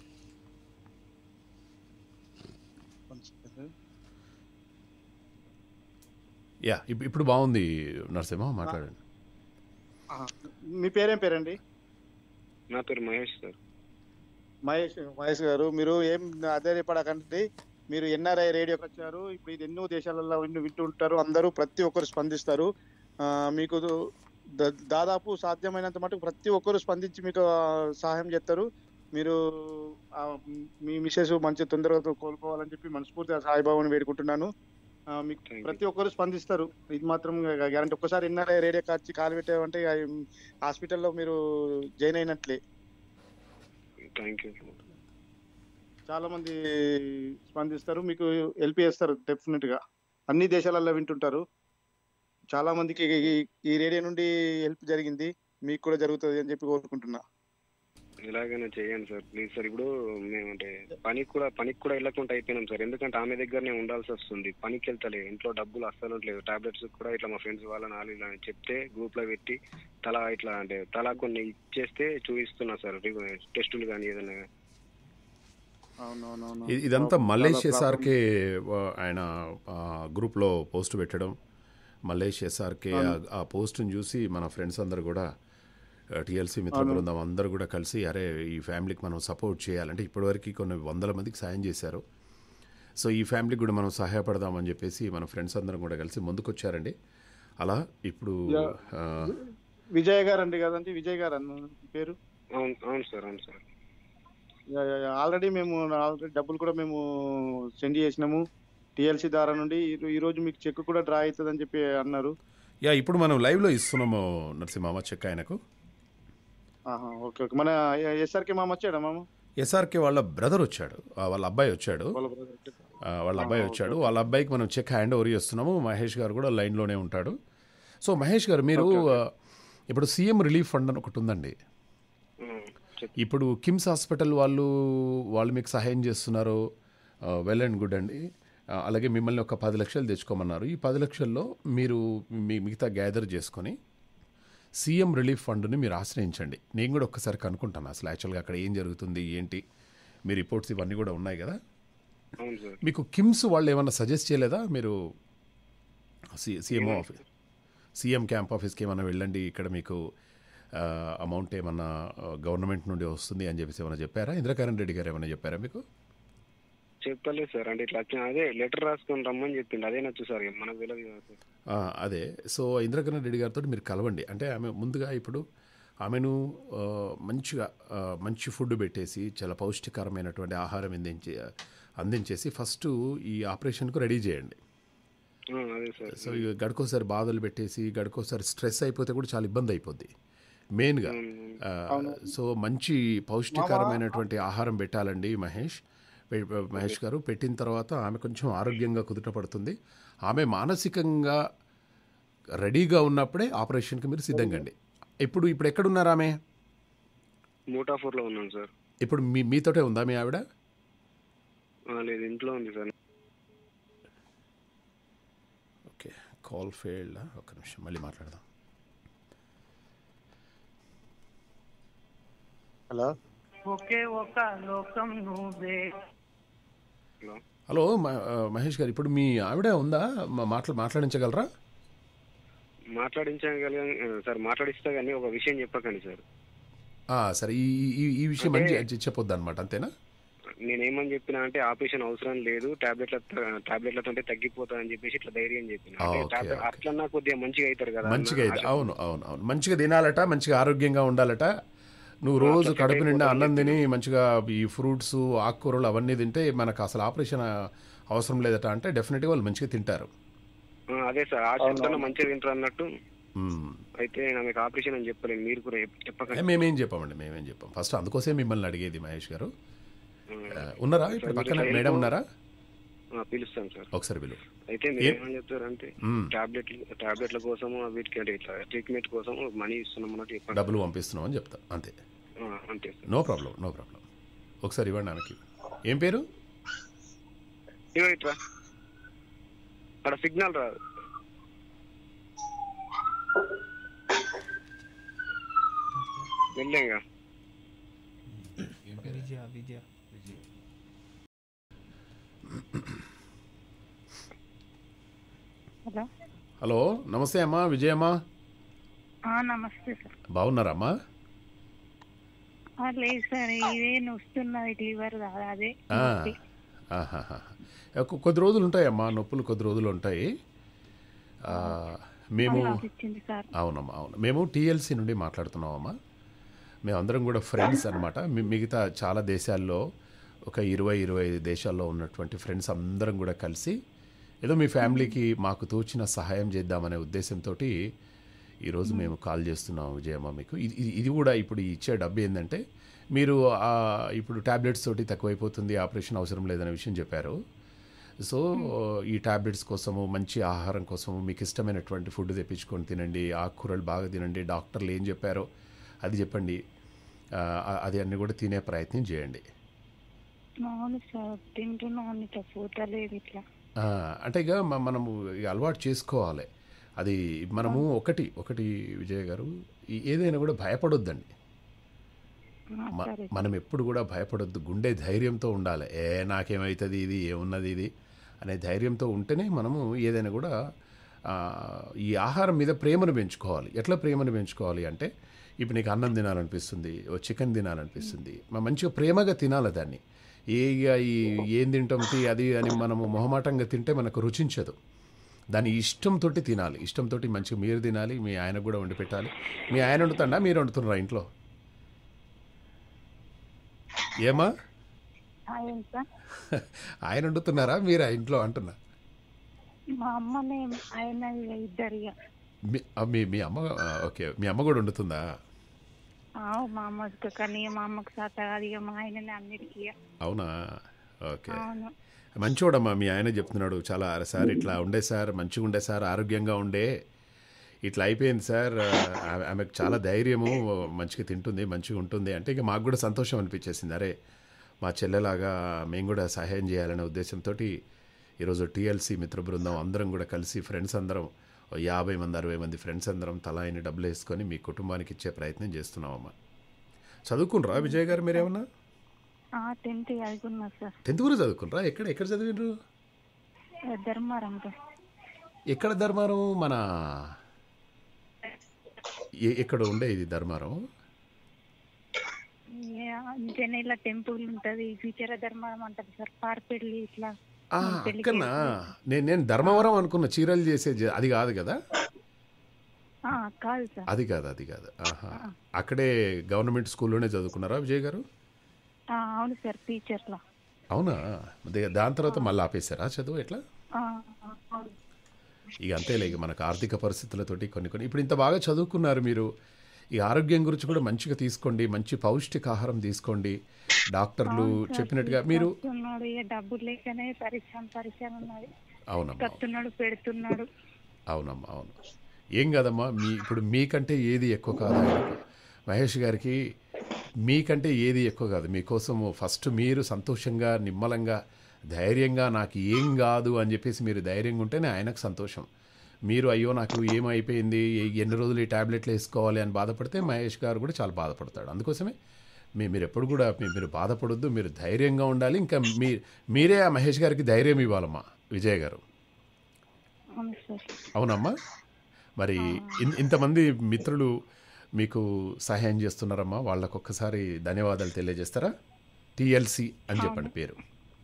యా ఇప్- ఇప్పుడు బాగుంది నరసింహ మాట్లాడండి
ఆ, మీ పేరేం పేరండి
నా పేరు మహేష్ సార్
మహేష్ మహేష్ గారు మీరు ఏం ఆధారపడకండి మీరు ఎన్ఆర్ఐ రేడియోకి వచ్చారు ఇప్పుడు ఇది ఎన్నో దేశాలలో వింటూ వింటూ ఉంటారు అందరూ ప్రతి ఒక్కరు స్పందిస్తారు ఆ, మీకు ద- దాదాపు సాధ్యమైనంత మటుకు ప్రతి ఒక్కరు స్పందించి మీకు ఆ, సహాయం చేస్తారు మీరు ఆ, మీ మిసెస్ మంచి తొందరగా కోలుకోవాలని చెప్పి మనస్ఫూర్తిగా సాయిబాబాని వేడుకుంటున్నాను ఆ, మీకు
Thank you.
ప్రతి ఒక్కరు స్పందిస్తారు ఇది మాత్రం గ్యారంటీ ఒక్కసారి ఎన్ఆర్ఐ రేడియో వచ్చి కాలు పెట్టామంటే ఆ, హాస్పిటల్లో మీరు జాయిన్ అయినట్లే
థ్యాంక్ యూ
చాలా మంది స్పందిస్తారు మీకు హెల్ప్ చేస్తారు డెఫినెట్ గా అన్ని దేశాలలో వింటుంటారు చాలా మందికి ఈ- ఈ రేడియో నుండి హెల్ప్ జరిగింది మీకు కూడా జరుగుతుంది అని చెప్పి కోరుకుంటున్నా
ఎలాగైనా చేయండి సార్ ప్లీజ్ సార్ ఇప్పుడు మేము అంటే పనికి కూడా పనికి కూడా వెళ్ళకుండా అయిపోయినాం సార్ ఎందుకంటే ఆమె దగ్గరనే ఉండాల్సి వస్తుంది పనికి వెళ్తలే ఇంట్లో డబ్బులు అస్సలు లేదు టాబ్లెట్స్ కూడా ఇట్లా మా ఫ్రెండ్స్ వాళ్ళని వాళ్ళు ఇలా చెప్తే గ్రూప్ లో పెట్టి తలా ఇట్లా అంటే తలా కొన్ని ఇచ్చేస్తే చూపిస్తున్నా సార్ టెస్టులు కానీ ఏదైనా గానీ.
అవునవునవును
ఇ- ఇదంతా మల్లేష్ ఎస్ఆర్కే ఆయన ఆ, గ్రూప్లో పోస్ట్ పెట్టడం మల్లేష్ ఎస్ఆర్కే ఆ- ఆ పోస్ట్ని చూసి మన ఫ్రెండ్స్ అందరు కూడా టిఎల్సి మిత్ర బృందం అందరూ కూడా కలిసి అరే ఈ ఫ్యామిలీకి మనం సపోర్ట్ చేయాలంటే ఇప్పటివరకు కొన్ని వందల మందికి సాయం చేశారు సో ఈ ఫ్యామిలీకి కూడా మనం సహాయపడదామని చెప్పేసి మన ఫ్రెండ్స్ అందరం కూడా కలిసి ముందుకొచ్చారండి అలా ఇప్పుడు ఆ,
విజయ్ గారు అండి కదండి విజయ్ గారు అన్న పేరు
అవును అవును సార్ అవును సార్
ఆల్రెడీ మేము ఆల్రెడీ డబ్బులు కూడా మేము సెండ్ చేసినాము టిఎల్సి ద్వారా నుండి ఈ- ఈ రోజు మీకు చెక్ కూడా డ్రా అవుతుందని చెప్పి అన్నారు
యా ఇప్పుడు మనం లైవ్లో ఇస్తున్నాము నరసింహ చెక్ ఆయనకు
ఆహా, ఓకే ఓకే మన ఎస్ఆర్కే మామ వచ్చాడా మామ
ఎస్ఆర్కే వాళ్ళ బ్రదర్ వచ్చాడు ఆ, వాళ్ళ అబ్బాయి వచ్చాడు
వాళ్ళ brother.
ఆ, వాళ్ళ అబ్బాయి వచ్చాడు వాళ్ళ అబ్బాయికి మనం చెక్ హ్యాండ్ ఓవర్ చేస్తున్నాము మహేష్ గారు కూడా లైన్లోనే ఉంటాడు సో మహేష్ గారు మీరు ఆ, ఇప్పుడు సీఎం రిలీఫ్ ఫండ్ అని ఒకటి ఉందండి
ఉమ్, చెప్
ఇప్పుడు కిమ్స్ హాస్పిటల్ వాళ్ళు వాళ్ళు మీకు సహాయం చేస్తున్నారు వెల్ అండ్ గుడ్ అండి ఆ, అలాగే మిమ్మల్ని ఒక పది లక్షలు తెచ్చుకోమన్నారు ఈ పది లక్షల్లో మీరు మీ మిగతా గ్యాదర్ చేసుకొని సీఎం రిలీఫ్ ఫండ్ని మీరు ఆశ్రయించండి నేను కూడా ఒక్కసారి కనుక్కుంటాను అసలు యాక్చువల్గా అక్కడ ఏం జరుగుతుంది ఏంటి మీ రిపోర్ట్స్ ఇవన్నీ కూడా ఉన్నాయి కదా
అవును సార్
మీకు కిమ్స్ వాళ్ళు ఏమన్నా సజెస్ట్ చేయలేదా మీరు C CMO office CM camp ఆఫీస్కి ఏమన్నా వెళ్ళండి ఇక్కడ మీకు అమౌంట్ ఏమన్నా గవర్నమెంట్ నుండి వస్తుంది అని చెప్పేసి ఏమైనా చెప్పారా ఇంద్రకరణ్ రెడ్డి గారు ఏమైనా చెప్పారా మీకు
చెప్పలేదు సార్ అంటే ఇట్లా వచ్చిన అదే లెటర్ రాసుకొని రమ్మని చెప్పిండు అదే నచ్చు సార్ ఇక మనకు తెలియదు కదా సార్
ఆ, అదే సో ఇంద్రకరణ్ రెడ్డి గారితో మీరు కలవండి అంటే ఆమె ముందుగా ఇప్పుడు ఆమెను ఆ, మంచిగా ఆ, మంచి ఫుడ్ పెట్టేసి చాలా పౌష్టికరమైనటువంటి ఆహారం అందించి అందించేసి ఫస్ట్ ఈ ఆపరేషన్కు రెడీ చేయండి
ఆ, అదే సార్
సో ఇక గడుకోసారి బాధలు పెట్టేసి గడుకోసారి స్ట్రెస్ అయిపోతే కూడా చాలా ఇబ్బంది అయిపోద్ది మెయిన్గా ఆ, సో మంచి పౌష్టికరమైనటువంటి ఆహారం పెట్టాలండి మహేష్ పె- మహేష్ గారు పెట్టిన తర్వాత ఆమె కొంచెం ఆరోగ్యంగా కుదుట పడుతుంది ఆమె మానసికంగా రెడీగా ఉన్నప్పుడే ఆపరేషన్కి మీరు సిద్ధంగండి ఇప్పుడు ఇప్పుడు ఎక్కడున్నారు ఆమె
మూటాఫూర్లో ఉన్నాను సార్
ఇప్పుడు మీ మీతోటే ఉందా మీ ఆవిడ
ఆ, లేదు ఇంట్లో ఉంది సార్
ఓకే కాల్ ఫెయిల్డ్ ఒక నిమిషం మళ్ళీ మాట్లాడదాం
హలో
ఒకే ఒక లోకం నువ్వే
హలో
హలో మ- ఆ, మహేష్ గారు ఇప్పుడు మీ ఆవిడ ఉందా మా- మాట్లా మాట్లాడించగలరా
మాట్లాడించగలిగా సార్ మాట్లాడిస్తా కానీ ఒక విషయం చెప్పకండి సార్
ఆ, సరే ఈ ఈ- ఈ ఈ విషయం మంచి చెప్పొద్దు అనమాట అంతేనా
నేనేమని చెప్పినా అంటే ఆపరేషన్ అవసరం లేదు టాబ్లెట్ల టాబ్లెట్లతో తగ్గిపోతా అని చెప్పేసి ఇట్లా ధైర్యం చెప్పిన
ఆ,
అంటే
ఓకే,
tablet-
ఓకే.
అట్లన్నా కొద్దిగా మంచిగా అవుతారు కదా
మంచిగా
అన్న
ఇది
ఆశ.
అవును అవును అవును మంచిగా తినాలట మంచిగా ఆరోగ్యంగా ఉండాలట నువ్వు రోజు
అట్లా
కడుపు నిండా
అయిపోతుంది.
అన్నం తిని మంచిగా ఈ ఫ్రూట్స్ ఆకుకూరలు అవన్నీ తింటే మనకు అసలు ఆపరేషన్ అవసరం లేదట అంటే డెఫినెట్గా వాళ్ళు మంచిగా తింటారు
ఆ, అదే సార్ ఆ చెప్తున్నా మంచిగా తింటారు అన్నట్టు
మ్మ్.
అయితే నాకు ఆపరేషన్ అని చెప్పలేను మీరు కూడా చెప్-
ఏ,
చెప్పకండి
మేమేం చెప్పామండి మేమేం చెప్పాం ఫస్ట్ అందుకోసమే మిమ్మల్ని అడిగేది మహేష్ గారు
ఆ,
ఆ, ఉన్నారా ఇప్పుడు పక్కన మేడం ఉన్నారా
ఆ, పిలుస్తాను సార్
ఒకసారి పిలువు
అయితే మీరు ఏమని చెప్తారంటే
మ్మ్.
టాబ్లెట్లు టాబ్లెట్ల కోసము వీటికి అంటే ఇట్లా ట్రీట్మెంట్ కోసం మనీ ఇస్తున్నాం అన్నట్టు చెప్పండి
డబ్బులు పంపిస్తున్నాం అని చెప్తా అంతే
ఆ, అంతే sir
no problem no problem ఒకసారి ఇవ్వండి ఆమెకి ఏం పేరు
ఇగో ఇట్రా అక్కడ సిగ్నల్ రాదు వెళ్ళాంగా
విజయ విజయ
హలో
హలో నమస్తే అమ్మా విజయమ్మా
ఆ, నమస్తే సార్
బాగున్నారమ్మా
ఆ, లేదు సార్ ఇదే వస్తున్నది లివర్ కాదు అదే
ఆ,
నొప్పి.
ఆహాహా. కొ- కొద్ది రోజులు ఉంటాయమ్మా నొప్పులు కొద్ది రోజులు ఉంటాయి ఆ, మేము
రాసిచ్చింది సార్
అవునమ్మా అవును మేము టీఎల్సీ నుండి మాట్లాడుతున్నామమ్మా మేమందరం కూడా ఫ్రెండ్స్ అనమాట మిగతా చాలా దేశాల్లో ఒక ఇరవై ఇరవై ఐదు దేశాల్లో ఉన్నటువంటి ఫ్రెండ్స్ అందరం కూడా కలిసి ఏదో మీ ఫ్యామిలీకి మాకు తోచిన సహాయం చేద్దామనే ఉద్దేశంతో ఈరోజు మేము కాల్ చేస్తున్నాం విజయమ్మ మీకు ఇది ఇది- ఇది కూడా ఇప్పుడు ఇచ్చే డబ్బు ఏంటంటే మీరు ఆ, ఇప్పుడు ట్యాబ్లెట్స్ తోటి తక్కువైపోతుంది ఆపరేషన్ అవసరం లేదనే విషయం చెప్పారు సో ఈ ట్యాబ్లెట్స్ కోసము మంచి ఆహారం కోసము మీకు ఇష్టమైనటువంటి ఫుడ్ తెప్పించుకొని తినండి ఆకుకూరలు బాగా తినండి డాక్టర్లు ఏం చెప్పారో అది చెప్పండి ఆ, అది అన్నీ కూడా తినే ప్రయత్నం చేయండి
అవును సార్ తింటున్నాను ఇట్లా పోతలేదు ఇట్లా
ఆ, అంటే ఇక మ- మనము ఇక అలవాటు చేసుకోవాలి అది మనము ఒకటి ఒకటి విజయ్ గారు ఈ- ఏదైనా కూడా భయపడొద్దండి
ఆ,
మ-
సరే
మనం ఎప్పుడు కూడా భయపడొద్దు గుండె ధైర్యంతో ఉండాలి ఏ నాకేమవుతుంది ఇది ఏమున్నది ఇది అనే ధైర్యంతో ఉంటేనే మనము ఏదైనా కూడా ఆ, ఈ ఆహారం మీద ప్రేమను పెంచుకోవాలి ఎట్లా ప్రేమను పెంచుకోవాలి అంటే ఇప్పుడు నీకు అన్నం తినాలనిపిస్తుంది ఓ చికెన్ తినాలనిపిస్తుంది మనం మంచిగా ప్రేమగా తినాలి దాన్ని ఏ ఇక ఈ ఏం తింటాం తీ అది అని మనము మొహమాటంగా తింటే మనకు రుచించదు దాన్ని ఇష్టంతో తినాలి ఇష్టంతో మంచిగా మీరు తినాలి మీ ఆయనకు కూడా వండి పెట్టాలి మీ ఆయన వండుతాడా మీరు వండుతున్నారా ఇంట్లో ఏమా
ఏం సార్
ఆయన వండుతున్నారా మీరు ఆ ఇంట్లో అంటున్నా
మా అమ్మనే ఆయన ఇద్దరు ఇక.
మీ ఆ, మీ మీ అమ్మ ఆ, ఓకే మీ అమ్మ కూడా వండుతుందా
ఆవు మా అమ్మకి కానీ మా అమ్మకి సాత కాదు ఇక మా ఆయననే అన్నిటికీ ఇక.
అవునా ఓకే
అవును
మంచోడమ్మా మీ ఆయన చెప్తున్నాడు చాలా "అరే సార్ ఇట్లా ఉండే సార్ మంచిగా ఉండే సార్ ఆరోగ్యంగా ఉండే ఇట్లా అయిపోయింది సార్ ఆ- ఆమెకు చాలా ధైర్యము మంచిగా తింటుంది మంచిగా ఉంటుంది అంటే ఇక మాకు కూడా సంతోషం అనిపించేసింది అరే మా చెల్లెలాగా మేము కూడా సహాయం చేయాలనే ఉద్దేశంతో ఈరోజు టీఎల్సీ మిత్ర బృందం అందరం కూడా కలిసి ఫ్రెండ్స్ అందరం ఓ యాభై మంది అరవై మంది ఫ్రెండ్స్ అందరం తలా అయిన డబ్బులు వేసుకొని మీ కుటుంబానికి ఇచ్చే ప్రయత్నం చేస్తున్నామమ్మా చదువుకునరా విజయ్ గారు మీరేమన్నా
టెన్త్ చదువుకున్నా సార్
టెన్త్ కూడా చదువుకునరా ఎక్కడ ఎక్కడ చదివిండ్రు
ధర్మారంతో
ఎక్కడ ధర్మారం మన ఎ- ఎక్కడ ఉండే ఇది ధర్మారం
జనేల టెంపుల్ ఉంటది ఫ్యూచర్ ధర్మారం అంటది సార్ పార్పెళ్ళి ఇట్లా
ఆ,
పెళ్ళికి
అక్కడనా నేను నేను ధర్మవరం అనుకున్న చీరలు చేసే జ- అది కాదు కదా
ఆ, కాదు సార్
అది కాదు అది కాదు ఆహా అక్కడే గవర్నమెంట్ స్కూల్లోనే చదువుకున్నారా విజయ్ గారు
ఆ, అవును సార్ టీచర్ లో
అవునా దే- దాని తర్వాత మళ్ళీ ఆపేశారా చదువు ఎట్లా
ఆ, అవును.
ఇక అంతేలే ఇక మనకు ఆర్థిక పరిస్థితులతోటి కొన్ని కొన్ని ఇప్పుడు ఇంత బాగా చదువుకున్నారు మీరు ఈ ఆరోగ్యం గురించి కూడా మంచిగా తీసుకోండి మంచి పౌష్టికాహారం తీసుకోండి డాక్టర్లు చెప్పినట్టుగా మీరు
వస్తున్నాడు ఇక డబ్బులు లేకనే పరిశ్రమ పరిశ్రమ ఉన్నది
అవునమ్మా
కత్తున్నాడు పెడుతున్నాడు
అవునమ్మా అవును ఏం కాదమ్మా మీ ఇప్పుడు మీకంటే ఏది ఎక్కువ కాదు ఆయనకు. మహేష్ గారికి మీకంటే ఏది ఎక్కువ కాదు మీకోసం ఫస్ట్ మీరు సంతోషంగా నిమ్మలంగా ధైర్యంగా నాకు ఏం కాదు అని చెప్పేసి మీరు ధైర్యంగా ఉంటేనే ఆయనకు సంతోషం మీరు అయ్యో నాకు ఏమైపోయింది ఏ- ఎన్ని రోజులు ఈ ట్యాబ్లెట్లు వేసుకోవాలి అని బాధపడితే మహేష్ గారు కూడా చాలా బాధపడతాడు అందుకోసమే మీ మీరు ఎప్పుడు కూడా మీ- మీరు బాధపడొద్దు మీరు ధైర్యంగా ఉండాలి ఇంకా మీ మీరే ఆ మహేష్ గారికి ధైర్యం ఇవ్వాలమ్మా విజయ్ గారు
అవును సార్
అవునమ్మా మరి ఇన్- ఇంతమంది మిత్రులు మీకు సహాయం చేస్తున్నారమ్మా వాళ్ళకు ఒక్కసారి ధన్యవాదాలు తెలియజేస్తారా టిఎల్సి అని చెప్పండి పేరు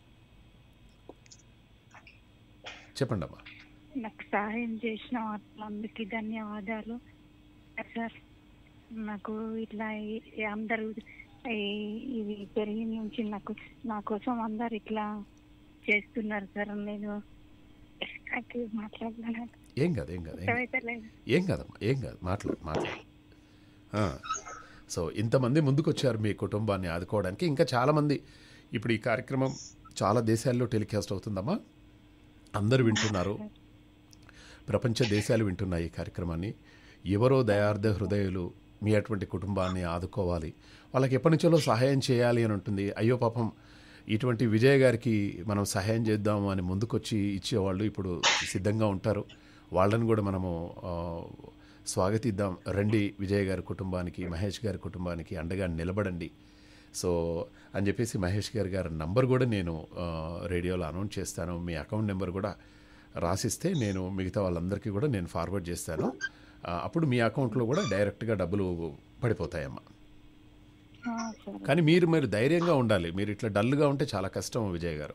చెప్పండి అమ్మా
నాకు సహాయం చేసిన వాళ్ళందరికీ ధన్యవాదాలు సార్ నాకు ఇట్లా ఈ- ఈ అందరూ ఈ- ఇది పెరిగిన నుంచి నాకు నా కోసం అందరు ఇట్లా చేస్తున్నారు సార్ నేను నాకు మాట్లాడలేదు
ఏం కాదు ఏం కాదు ఏం కాదు.
లేదు
ఏం కాదమ్మా ఏం కాదు మాట్లాడు మాట్లాడు ఆ, సో ఇంతమంది ముందుకొచ్చారు మీ కుటుంబాన్ని ఆదుకోవడానికి ఇంకా చాలామంది ఇప్పుడు ఈ కార్యక్రమం చాలా దేశాల్లో టెలికాస్ట్ అవుతుందమ్మా అందరూ వింటున్నారు ప్రపంచ దేశాలు వింటున్నాయి ఈ కార్యక్రమాన్ని ఎవరో దయార్థ హృదయులు మీ అటువంటి కుటుంబాన్ని ఆదుకోవాలి వాళ్ళకి ఎప్పటి నుంచో సహాయం చేయాలి అని ఉంటుంది అయ్యో పాపం ఇటువంటి విజయ్ గారికి మనం సహాయం చేద్దాము అని ముందుకొచ్చి ఇచ్చేవాళ్ళు ఇప్పుడు సిద్ధంగా ఉంటారు వాళ్ళని కూడా మనము ఆ, స్వాగతిద్దాం రండి విజయ్ గారి కుటుంబానికి మహేష్ గారి కుటుంబానికి అండగా నిలబడండి సో అని చెప్పేసి మహేష్ గారి గారి నంబర్ కూడా నేను ఆ, రేడియోలో అనౌన్స్ చేస్తాను మీ అకౌంట్ నెంబర్ కూడా రాసిస్తే నేను మిగతా వాళ్ళందరికీ కూడా నేను ఫార్వర్డ్ చేస్తాను ఆ, అప్పుడు మీ అకౌంట్లో కూడా డైరెక్ట్గా డబ్బులు పడిపోతాయమ్మా
ఆ, సరే
కానీ మీరు మీరు ధైర్యంగా ఉండాలి మీరు ఇట్లా డల్గా ఉంటే చాలా కష్టం విజయ్ గారు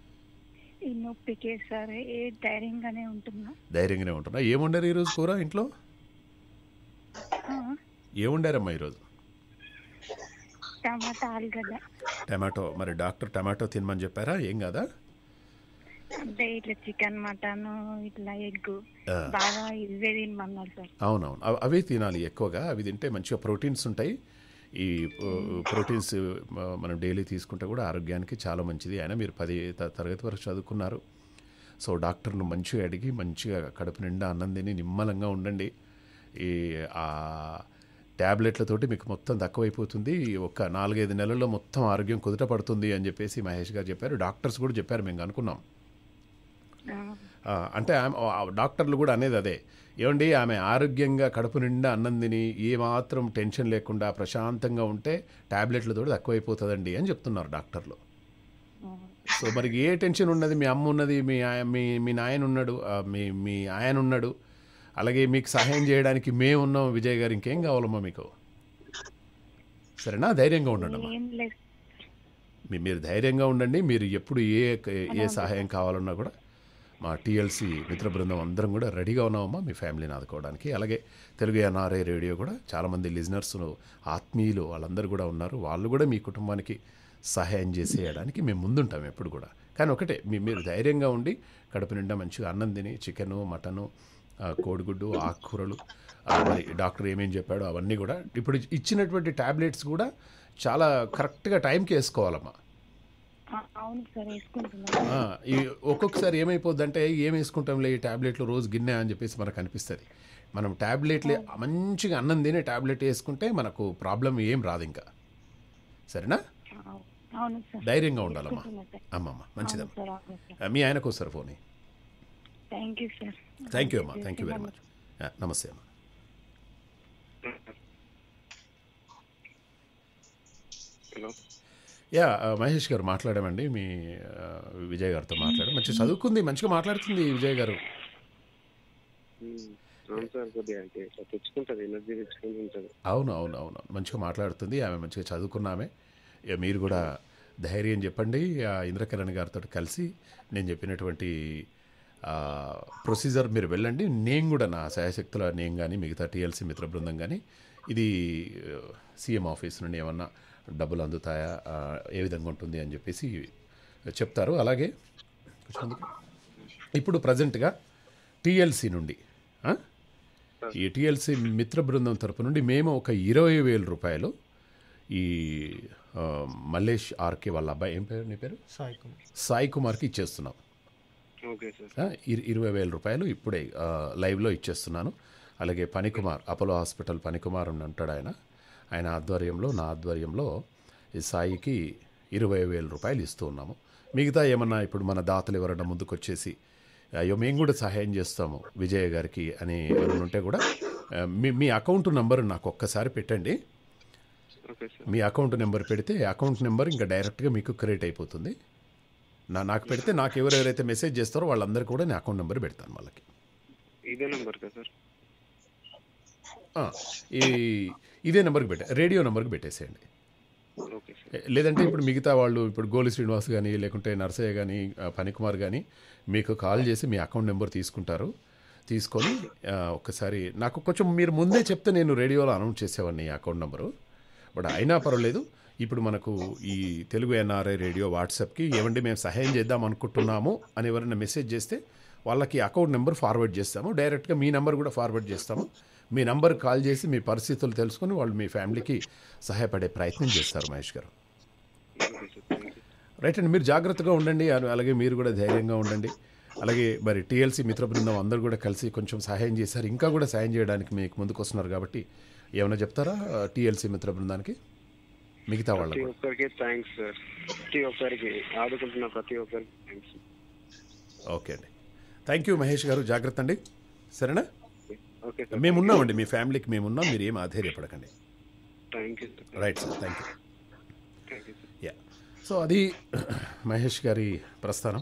ఈ నొప్పికే సరే ఏ ధైర్యంగానే ఉంటున్నా
ధైర్యంగానే ఉంటున్నా ఏముండారు ఈరోజు కూర ఇంట్లో
ఆ,
ఏముండారమ్మా ఈరోజు
టమాటా ఆలుగడ్డ
టమాటో మరి డాక్టర్ టమాటో తినమని చెప్పారా ఏం కాదా
అంటే ఇట్లా చికెన్ మటన్ ఇట్లా ఎగ్
ఆ.
బాగా ఇవే తినమన్నారు సార్
అవునవును అవ- అవే తినాలి ఎక్కువగా అవి తింటే మంచిగా ప్రోటీన్స్ ఉంటాయి ఈ ఆ, ప్రోటీన్స్ ఆ, మనం డైలీ తీసుకుంటే కూడా ఆరోగ్యానికి చాలా మంచిది అయినా మీరు పది త- తరగతి వరకు చదువుకున్నారు సో డాక్టర్ను మంచిగా అడిగి మంచిగా కడుపు నిండా అన్నం తిని నిమ్మలంగా ఉండండి ఈ ఆ ట్యాబ్లెట్లతోటి మీకు మొత్తం తక్కువైపోతుంది ఒక నాలుగైదు నెలల్లో మొత్తం ఆరోగ్యం కుదుట పడుతుంది అని చెప్పేసి మహేష్ గారు చెప్పారు డాక్టర్స్ కూడా చెప్పారు మేము అనుకున్నాం
ఆ,
ఆ, అంటే ఆమె ఆ డాక్టర్లు కూడా అనేది అదే ఏమండి ఆమె ఆరోగ్యంగా కడుపు నిండా అన్నం తిని ఏమాత్రం టెన్షన్ లేకుండా ప్రశాంతంగా ఉంటే ట్యాబ్లెట్లతో తక్కువైపోతుందండి అని చెప్తున్నారు డాక్టర్లు
ఆ.
సో మరి ఏ టెన్షన్ ఉన్నది మీ అమ్మ ఉన్నది మీ ఆయ- మీ మీ నాయన ఉన్నాడు ఆ, మీ మీ ఆయన ఉన్నాడు అలాగే మీకు సహాయం చేయడానికి మేము ఉన్నాం విజయ్ గారు ఇంకేం కావాలమ్మా మీకు సరేనా ధైర్యంగా ఉండండి అమ్మా
ఏం లేదు
మీ- మీరు ధైర్యంగా ఉండండి మీరు ఎప్పుడు ఏ ఏ సహాయం కావాలన్నా కూడా మా టీఎల్సీ మిత్ర బృందం అందరం కూడా రెడీగా ఉన్నామమ్మా మీ ఫ్యామిలీని ఆదుకోవడానికి అలాగే తెలుగు ఎన్ఆర్ఐ రేడియో కూడా చాలామంది లిజనర్స్ ఆత్మీయులు వాళ్ళందరూ కూడా ఉన్నారు వాళ్ళు కూడా మీ కుటుంబానికి సహాయం చేసేయడానికి మేము ముందుంటాం ఎప్పుడు కూడా కానీ ఒకటే మీ మీరు ధైర్యంగా ఉండి కడుపు నిండా మంచిగా అన్నం తిని చికెను మటను ఆ, కోడిగుడ్డు ఆకుకూరలు ఆ, మరి డాక్టర్ ఏమేం చెప్పాడో అవన్నీ కూడా ఇప్పుడు ఇచ్చినటువంటి ట్యాబ్లెట్స్ కూడా చాలా కరెక్ట్గా టైంకి వేసుకోవాలమ్మా
ఆ, అవును సార్ వేసుకుంటున్నాను
ఆ, ఈ ఒక్కొక్కసారి ఏమైపోద్ది అంటే ఏం వేసుకుంటాంలే ఈ ట్యాబ్లెట్లు రోజు గిన్నె అని చెప్పేసి మనకు అనిపిస్తుంది మనం ట్యాబ్లెట్లే మంచిగా అన్నం తినే ట్యాబ్లెట్ వేసుకుంటే మనకు ప్రాబ్లం ఏం రాదు ఇంకా సరేనా
ఆ, అవును సార్
ధైర్యంగా ఉండాలమ్మా
వేసుకుంటున్నా సార్
అమ్మమ్మ మంచిదమ్మా
సార్ అవును సార్
ఆ, మీ ఆయనకు వస్తారు phone
thank you sir
thank you అమ్మా థ్యాంక్ యూ వెరీ మచ్ నమస్తే అమ్మా
హలో
యా ఆ, మహేష్ గారు మాట్లాడామండి మీ ఆ, విజయ్ గారితో మాట్లాడాం మంచి చదువుకుంది మంచిగా మాట్లాడుతుంది విజయ్ గారు
ఉమ్, అవును సార్ కొద్దిగా అంటే ఇట్లా తెచ్చుకుంటుంది ఎనర్జీ తెచ్చుకుంటూ ఉంటుంది
అవును అవును అవును మంచిగా మాట్లాడుతుంది ఆమె మంచిగా చదువుకున్నామే ఇక మీరు కూడా ధైర్యం చెప్పండి ఆ ఇంద్రకరణ్ గారితో కలిసి నేను చెప్పినటువంటి ఆ, ప్రొసీజర్ మీరు వెళ్ళండి నేను కూడా నా శాయశక్తుల నేను కానీ మిగతా టీఎల్సీ మిత్ర బృందం కానీ ఇది సీఎం ఆఫీస్ నుండి ఏమన్నా డబ్బులు అందుతాయా ఆ, ఏ విధంగా ఉంటుంది అని చెప్పేసి చెప్తారు అలాగే కొంచెం ముందుకు. ఇప్పుడు ప్రజెంట్గా టీఎల్సీ నుండి ఆ? ఈ టీఎల్సీ మిత్ర బృందం తరపు నుండి మేము ఒక ఇరవై వేల రూపాయలు ఈ ఆ, మల్లేష్ ఆర్కే వాళ్ళ అబ్బాయి ఏం పేరు నీ పేరు
సాయి కుమార్
సాయి కుమార్కి ఇచ్చేస్తున్నాం
ఓకే సార్
ఆ, ఇర- ఇరవై వేల రూపాయలు ఇప్పుడే ఆ, లైవ్లో ఇచ్చేస్తున్నాను అలాగే పనికుమార్ అపోలో హాస్పిటల్ పనికుమార్ అని అంటాడు ఆయన ఆయన ఆధ్వర్యంలో నా ఆధ్వర్యంలో ఈ సాయికి ఇరవై వేల రూపాయలు ఇస్తూ ఉన్నాము మిగతా ఏమన్నా ఇప్పుడు మన దాతలు ఎవరైనా ముందుకు వచ్చేసి అయ్యో మేము కూడా సహాయం చేస్తాము విజయ్ గారికి అని ఎవరైనా ఉంటే కూడా ఆ, మీ మీ అకౌంట్ నెంబర్ నాకు ఒక్కసారి పెట్టండి
ఓకే సార్
మీ అకౌంట్ నెంబర్ పెడితే అకౌంట్ నెంబర్ ఇంకా డైరెక్ట్గా మీకు క్రియేట్ అయిపోతుంది నా నాకు పెడితే నాకు ఎవరెవరైతే మెసేజ్ చేస్తారో వాళ్ళందరికీ కూడా నేను అకౌంట్ నెంబర్ పెడతాను వాళ్ళకి
ఇదే నెంబర్ కదా సార్
ఆ, ఈ ఇదే నెంబర్కి పెట్టే రేడియో నెంబర్కి పెట్టేసేయండి
ఓకే సార్
ఏ- లేదంటే ఇప్పుడు మిగతా వాళ్ళు ఇప్పుడు గోలి శ్రీనివాస్ కానీ లేకుంటే నర్సయ్య కానీ పనికుమార్ కానీ మీకు కాల్ చేసి మీ అకౌంట్ నెంబర్ తీసుకుంటారు తీసుకొని ఆ, ఒక్కసారి నాకు కొంచెం మీరు ముందే చెప్తే నేను రేడియోలో అనౌన్స్ చేసేవాడిని ఈ అకౌంట్ నెంబరు బట్ అయినా పర్వాలేదు ఇప్పుడు మనకు ఈ తెలుగు ఎన్ఆర్ఐ రేడియో వాట్సాప్కి ఏమండి మేము సహాయం చేద్దాం అనుకుంటున్నాము అని ఎవరైనా మెసేజ్ చేస్తే వాళ్ళకి అకౌంట్ నెంబర్ ఫార్వర్డ్ చేస్తాము డైరెక్ట్గా మీ నెంబర్ కూడా ఫార్వర్డ్ చేస్తాము మీ నంబర్ కాల్ చేసి మీ పరిస్థితులు తెలుసుకొని వాళ్ళు మీ ఫ్యామిలీకి సహాయపడే ప్రయత్నం చేస్తారు మహేష్ గారు
okay sir thank you
right అండి మీరు జాగ్రత్తగా ఉండండి అలా- అలాగే మీరు కూడా ధైర్యంగా ఉండండి అలాగే మరి టీఎల్సీ మిత్ర బృందం అందరూ కూడా కలిసి కొంచెం సహాయం చేశారు ఇంకా కూడా సహాయం చేయడానికి మీకు ముందుకు వస్తున్నారు కాబట్టి ఏమైనా చెప్తారా టీఎల్సీ మిత్ర బృందానికి మిగతా
ప్రతి
వాళ్ళకు
ఒక్కరికి థ్యాంక్స్ సార్ ప్రతి ఒక్కరికి ఆదుకుంటున్న ప్రతి ఒక్కరికి థ్యాంక్స్
ఓకే అండి థ్యాంక్ యూ మహేష్ గారు జాగ్రత్త అండి సరేనా
ఓకే సార్
మేమున్నామండి మీ ఫ్యామిలీకి మేమున్నాం మీరు ఏం ఆధైర్యపడకండి
thank you sir
right sir thank you
thank you sir
yeah so అది మహేష్ గారి ప్రస్థానం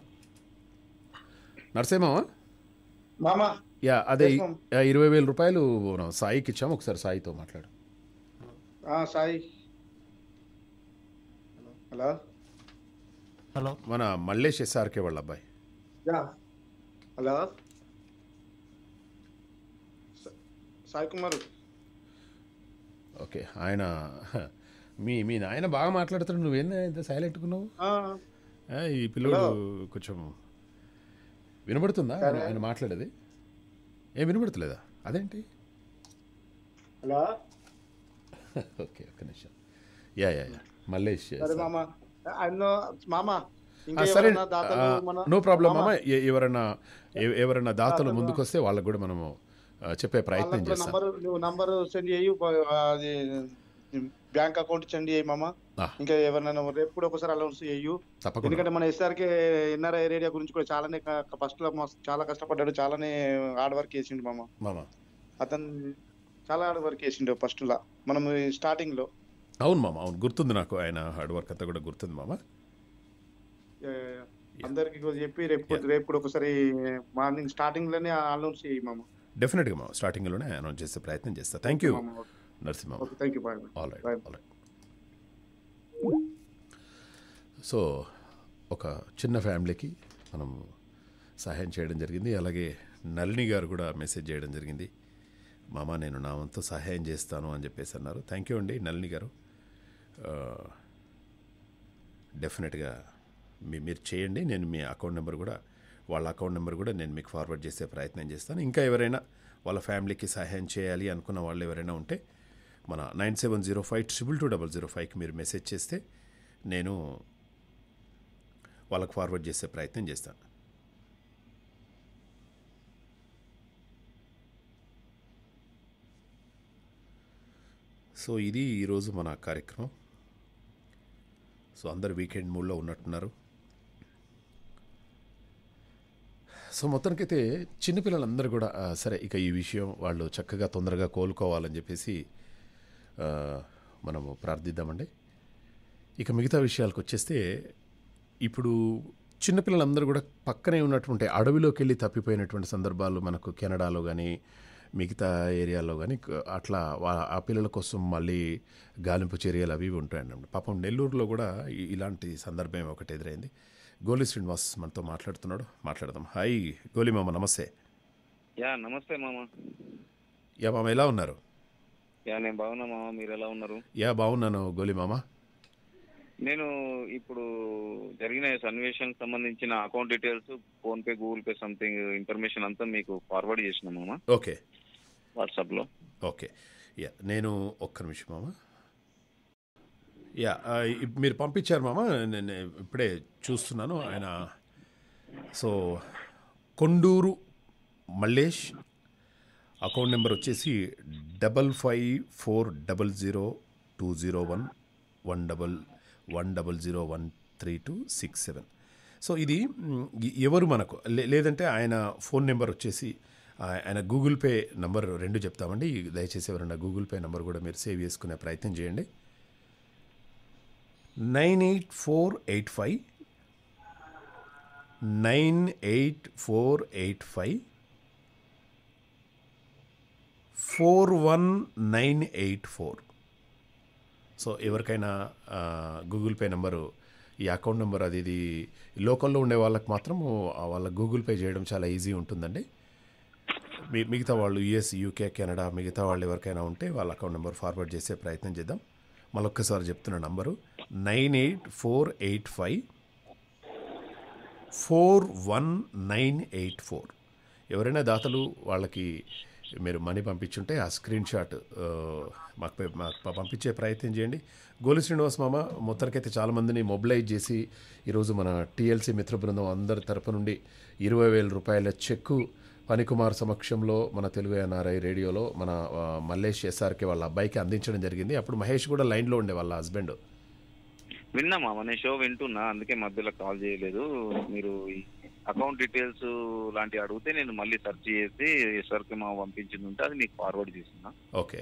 నరసింహ
మామ
యా అదే
Yes, ma'am.
ఆ, ఇరవై వేల రూపాయలు మనం సాయికి ఇచ్చాము ఒకసారి సాయితో మాట్లాడు
ఆ, సాయి హలో
హలో
మన మల్లేష్ ఎస్ఆర్కే వాళ్ళ అబ్బాయి
యా హలో స- సాయి కుమార్
ఓకే ఆయన మీ మీ నాయన బాగా మాట్లాడుతున్నాడు నువ్వేందా ఇంత సైలెంట్ ఉన్నావు
ఆ,
ఆ, ఈ పిల్లడు కొంచెం వినబడుతుందా ఆయన ఆయన మాట్లాడేది ఏం వినబడతలేదా అదేంటి
హలో
ఓకే ఒక్క నిమిషం యా యా యా మల్లేష్
సరే మామ ఆయన మామ ఇంకా
ఆ, సరే
ఎవరైనా దాతలు మన-
నో ప్రాబ్లం
మామ,
మామ ఎ- ఎవరైనా ఎ- ఎవరైనా దాతలు ముందుకు వస్తే వాళ్ళకు కూడా మనము ఆ, చెప్పే ప్రయత్నం
వాళ్ళకి కూడా
చేస్తాం
నంబర్ నువ్వు నంబర్ సెండ్ చేయు అది బ్యాంక్ అకౌంట్ సెండ్ చేయి మామ
ఆ.
ఇంకా ఎవరైనా రేపు కూడా ఒకసారి అలౌన్స్ చేయు
తప్పకుండా
ఎందుకంటే మన ఎస్ఆర్కే ఎన్ఆర్ఐ ఏరియా గురించి కూడా చాలానే ఫస్ట్ లో మస్తు- చాలా కష్టపడ్డాడు చాలానే హార్డ్ వర్క్ చేసిండు మామ
మామ
అతను చాలా హార్డ్ వర్క్ చేసిండు ఫస్ట్ లా మనం స్టార్టింగ్ లో
అవును మామ అవును గుర్తుంది నాకు ఆయన హార్డ్ వర్క్ అంతా కూడా గుర్తుంది మామ
ఏ, అందరికి కూడా చెప్పి రేపు రేపు కూడా ఒకసారి మార్నింగ్ స్టార్టింగ్ లోనే అనౌన్స్ చేయి మామ
డెఫినెట్గా మామ స్టార్టింగ్లోనే అనౌన్స్ చేసే ప్రయత్నం చేస్తా థ్యాంక్ యూ
మామ.
Narasimha
okay thank you bye
all right
Bye.
All right so ఒక చిన్న ఫ్యామిలీకి మనం సహాయం చేయడం జరిగింది అలాగే నళిని గారు కూడా మెసేజ్ చేయడం జరిగింది మామ నేను నా వంతు సహాయం చేస్తాను అని చెప్పేసి అన్నారు థ్యాంక్ యూ అండి నళిని గారు ఆ, డెఫినెట్గా మీ మీరు చేయండి నేను మీ అకౌంట్ నెంబర్ కూడా వాళ్ళ అకౌంట్ నెంబర్ కూడా నేను మీకు ఫార్వర్డ్ చేసే ప్రయత్నం చేస్తాను ఇంకా ఎవరైనా వాళ్ళ ఫ్యామిలీకి సహాయం చేయాలి అనుకున్న వాళ్ళు ఎవరైనా ఉంటే మన nine seven zero five triple two double zero ఫైవ్కి మీరు మెసేజ్ చేస్తే నేను వాళ్ళకి ఫార్వర్డ్ చేసే ప్రయత్నం చేస్తాను సో ఇది ఈరోజు మన కార్యక్రమం సో అందరు వీకెండ్ మూడ్లో ఉన్నట్టున్నారు సో మొత్తానికైతే చిన్నపిల్లలందరూ కూడా ఆ, సరే ఇక ఈ విషయం వాళ్ళు చక్కగా తొందరగా కోలుకోవాలని చెప్పేసి ఆ, మనము ప్రార్థిద్దామండి ఇక మిగతా విషయాలకు వచ్చేస్తే ఇప్పుడు చిన్నపిల్లలందరూ కూడా పక్కనే ఉన్నటువంటి అడవిలోకి వెళ్ళి తప్పిపోయినటువంటి సందర్భాలు మనకు కెనడాలో కానీ మిగతా ఏరియాల్లో కానీ అట్లా వా- ఆ పిల్లల కోసం మళ్ళీ గాలింపు చర్యలు అవి ఇవి ఉంటాయండి పాపం నెల్లూరులో కూడా ఇ- ఇలాంటి సందర్భం ఒకటి ఎదురైంది గోలి శ్రీనివాస్ మనతో మాట్లాడుతున్నాడు మాట్లాడదాం హాయ్ గోలి మామ నమస్తే
యా నమస్తే మామ
యా మామ ఎలా ఉన్నారు
యా నేను బాగున్నా మామ మీరు ఎలా ఉన్నారు
యా బాగున్నాను గోలి మామ
నేను ఇప్పుడు జరిగిన సన్నివేశానికి సంబంధించిన account details PhonePe Google Pay something information అంతా మీకు ఫార్వర్డ్ చేసిన మామ
ఓకే
వాట్సాప్ లో
ఓకే యా నేను ఒక్క నిమిషం మామ యా ఆ, ఇప్- మీరు పంపించారు మామ నేను ఇప్పుడే చూస్తున్నాను ఆయన so Konduru Mallesh account number వచ్చేసి double five four double zero two zero one one double one double zero one three two six seven so ఇది మ్, ఎ- ఎవరు మనకు లే- లేదంటే ఆయన ఫోన్ నెంబర్ వచ్చేసి ఆ, ఆయన గూగుల్ పే నంబర్ రెండు చెప్తామండి దయచేసి ఎవరైనా గూగుల్ పే నంబర్ కూడా మీరు సేవ్ చేసుకునే ప్రయత్నం చేయండి nine eight four eight five nine eight four eight five four one nine eight four so ఎవరికైనా ఆ, గూగుల్ పే నెంబరు ఈ అకౌంట్ నెంబర్ అది ఇది లోకల్లో ఉండే వాళ్ళకి మాత్రం ఆ వాళ్ళ గూగుల్ పే చేయడం చాలా ఈజీ ఉంటుందండి మీ మిగతా వాళ్ళు యుఎస్ యూకే కెనడా మిగతా వాళ్ళు ఎవరికైనా ఉంటే వాళ్ళ అకౌంట్ నెంబర్ ఫార్వర్డ్ చేసే ప్రయత్నం చేద్దాం మళ్ళొక్కసారి చెప్తున్న number nine eight four eight five four one nine eight four ఎవరైనా దాతలు వాళ్ళకి మీరు మనీ పంపించుంటే ఆ స్క్రీన్ షాట్ ఆ, మాకు పె- మాకు ప- పంపించే ప్రయత్నం చేయండి గోలి శ్రీనివాస్ మామ మొత్తానికైతే చాలామందిని మొబిలైజ్ చేసి ఈరోజు మన టీఎల్సీ మిత్ర బృందం అందరి తరపు నుండి ఇరవై వేల రూపాయల చెక్కు పనికుమార్ సమక్షంలో మన తెలుగు ఎన్ఆర్ఐ రేడియోలో మన ఆ, మల్లేష్ ఎస్ఆర్కే వాళ్ళ అబ్బాయికి అందించడం జరిగింది అప్పుడు మహేష్ కూడా లైన్లో ఉండే వాళ్ళ హస్బెండ్
విన్నా మామ నేను షో వింటున్నా అందుకే మధ్యలో కాల్ చేయలేదు మీరు ఈ అకౌంట్ డీటెయిల్స్ లాంటివి అడిగితే నేను మళ్ళీ సెర్చ్ చేసి ఎస్ఆర్కి మా పంపించింది ఉంటే అది మీకు ఫార్వర్డ్ చేస్తున్నా
ఓకే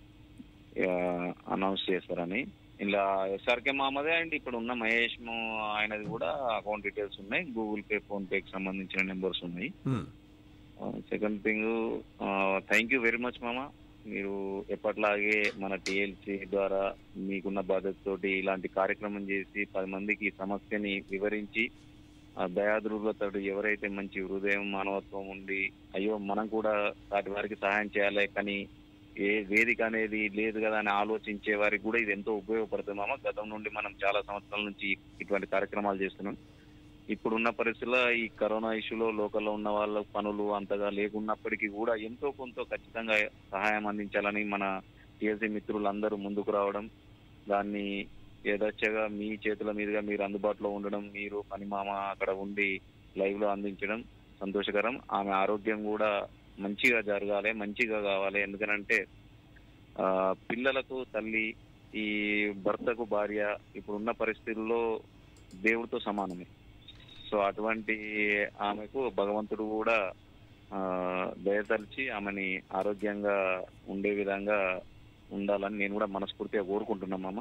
అనౌన్స్ చేస్తారని ఇలా ఎస్ఆర్కే మామదే అండ్ ఇప్పుడు ఉన్న మహేష్ ము- ఆయనది కూడా అకౌంట్ డీటెయిల్స్ ఉన్నాయి గూగుల్ పే ఫోన్ పేకి సంబంధించిన నెంబర్స్ ఉన్నాయి
హ్మ్.
Second thing thank you very much మామ మీరు ఎప్పట్లాగే మన టిఎల్సి ద్వారా మీకున్న బాధ్యతతోటి ఇలాంటి కార్యక్రమం చేసి పది మందికి ఈ సమస్యని వివరించి ఆ దయాదురులతో ఎవరైతే మంచి హృదయం మానవత్వం ఉండి అయ్యో మనం కూడా వాటి వారికి సహాయం చేయాలి కానీ ఏ వేదిక అనేది లేదు కదా అని ఆలోచించే వారికి కూడా ఇది ఎంతో ఉపయోగపడుతుంది మామ గతం నుండి మనం చాలా సంవత్సరాల నుంచి ఇటువంటి కార్యక్రమాలు చేస్తున్నాం ఇప్పుడున్న పరిస్థితుల్లో ఈ కరోనా ఇష్యూలో లోకల్లో ఉన్న వాళ్ళ పనులు అంతగా లేకున్నప్పటికీ కూడా ఎంతో కొంత ఖచ్చితంగా సహాయం అందించాలని మన టీఎస్సీ మిత్రులందరూ ముందుకు రావడం దాన్ని యథేచ్ఛగా మీ చేతుల మీదుగా మీరు అందుబాటులో ఉండడం మీరు పని మామ అక్కడ ఉండి లైవ్ లో అందించడం సంతోషకరం ఆమె ఆరోగ్యం కూడా మంచిగా జరగాలి మంచిగా కావాలి ఎందుకనంటే ఆ పిల్లలకు తల్లి ఈ భర్తకు భార్య ఇప్పుడున్న పరిస్థితుల్లో దేవుడితో సమానమే సో అటువంటి ఆమెకు భగవంతుడు కూడా ఆ, దయతలిచి ఆమెని ఆరోగ్యంగా ఉండే విధంగా ఉండాలని నేను కూడా మనస్ఫూర్తిగా కోరుకుంటున్నా మామ